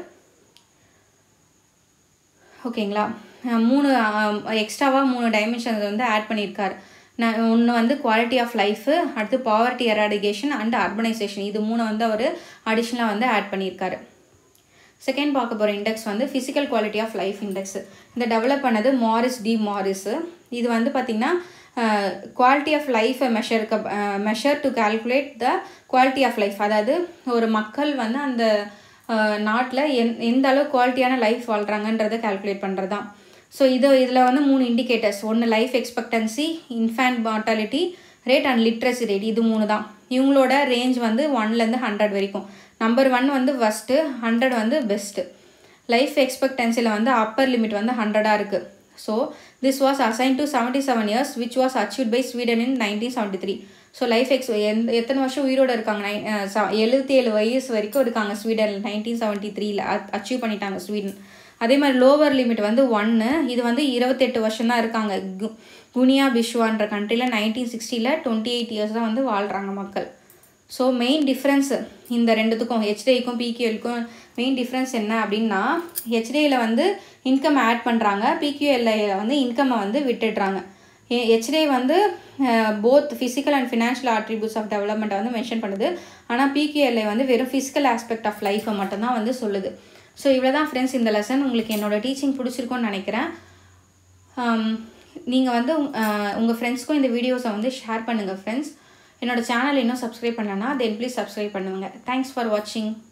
ஓகேங்களா மூணு எக்ஸ்ட்ராவாக மூணு டைமென்ஷன்ஸ் வந்து ஆட் பண்ணியிருக்காரு நான் ஒன்று வந்து குவாலிட்டி ஆஃப் லைஃபு அடுத்து பாவர்ட்டி எராடிகேஷன் அண்ட் அர்பனைசேஷன் இது மூணு வந்து அவர் அடிஷ்னலாக வந்து ஆட் பண்ணியிருக்காரு செகண்ட் பார்க்க போகிற இண்டெக்ஸ் வந்து physical quality of life index இந்த டெவலப் பண்ணது மாரிஸ் டி மாரிஸு இது வந்து பார்த்திங்கன்னா குவாலிட்டி ஆஃப் லைஃப்பை மெஷருக்கு measure to calculate the quality of life அதாவது ஒரு மக்கள் வந்து அந்த நாட்டில் எந் எந்த அளவு குவாலிட்டியான லைஃப் வாழ்கிறாங்கன்றதை கால்குலேட் பண்ணுறது தான் ஸோ இது இதில் வந்து மூணு இண்டிகேட்டர்ஸ் ஒன்று life expectancy infant mortality rate and literacy rate இது மூணு தான் இவங்களோட ரேஞ்ச் வந்து ஒன்லேருந்து ஹண்ட்ரட் வரைக்கும் நம்பர் ஒன் வந்து ஃபஸ்ட்டு ஹண்ட்ரட் வந்து பெஸ்ட்டு லைஃப் எக்ஸ்பெக்டன்சியில் வந்து அப்பர் லிமிட் வந்து ஹண்ட்ரடாக இருக்குது so this was assign to seventy seven years which was achieve by Sweden in nineteen seventy three so life எக்ஸ் எந்த எத்தனை வருஷம் உயிரோடு இருக்காங்க நை எழுபத்தி ஏழு வயசு வரைக்கும் இருக்காங்க ஸ்வீடனில் நைன்டீன் செவன்ட்டி த்ரீல அச்சீவ் பண்ணிட்டாங்க ஸ்வீடன் அதே மாதிரி லோவர் லிமிட் வந்து ஒன்று இது வந்து இருபத்தெட்டு வருஷம் தான் இருக்காங்க கு குனியா பிஷ்வான்ற கண்ட்ரியில் நைன்டீன் சிக்ஸ்டியில் டுவெண்ட்டி எயிட் இயர்ஸ் தான் வந்து வாழ்கிறாங்க மக்கள் ஸோ மெயின் டிஃப்ரென்ஸு இந்த ரெண்டுத்துக்கும் ஹெச்டிஐக்கும் பிக்யூஎலுக்கும் மெயின் டிஃப்ரென்ஸ் என்ன அப்படின்னா ஹெச்டிஐயில் வந்து இன்கம் ஆட் பண்ணுறாங்க பிக்யூஎல்ல வந்து இன்கம்மை வந்து விட்டுடுறாங்க ஹெச்டிஐ வந்து both physical and financial attributes of டெவலப்மெண்ட்டை வந்து மென்ஷன் பண்ணுது ஆனால் பிக்யூஎல்ஐ வந்து வெறும் ஃபிசிக்கல் ஆஸ்பெக்ட் ஆஃப் லைஃப்பை மட்டும்தான் வந்து சொல்லுது ஸோ இவ்வளோ தான் ஃப்ரெண்ட்ஸ் இந்த லெசன் உங்களுக்கு என்னோடய டீச்சிங் பிடிச்சிருக்கும்னு நினைக்கிறேன் நீங்கள் வந்து உங்கள் ஃப்ரெண்ட்ஸ்க்கும் இந்த வீடியோஸை வந்து ஷேர் பண்ணுங்கள் ஃப்ரெண்ட்ஸ் என்னோடய சேனல் இன்னும் சப்ஸ்கிரைப் பண்ணலன்னா தென் ப்ளீஸ் சப்ஸ்கிரைப் பண்ணுவாங்க தேங்க்ஸ் ஃபார் வாட்சிங்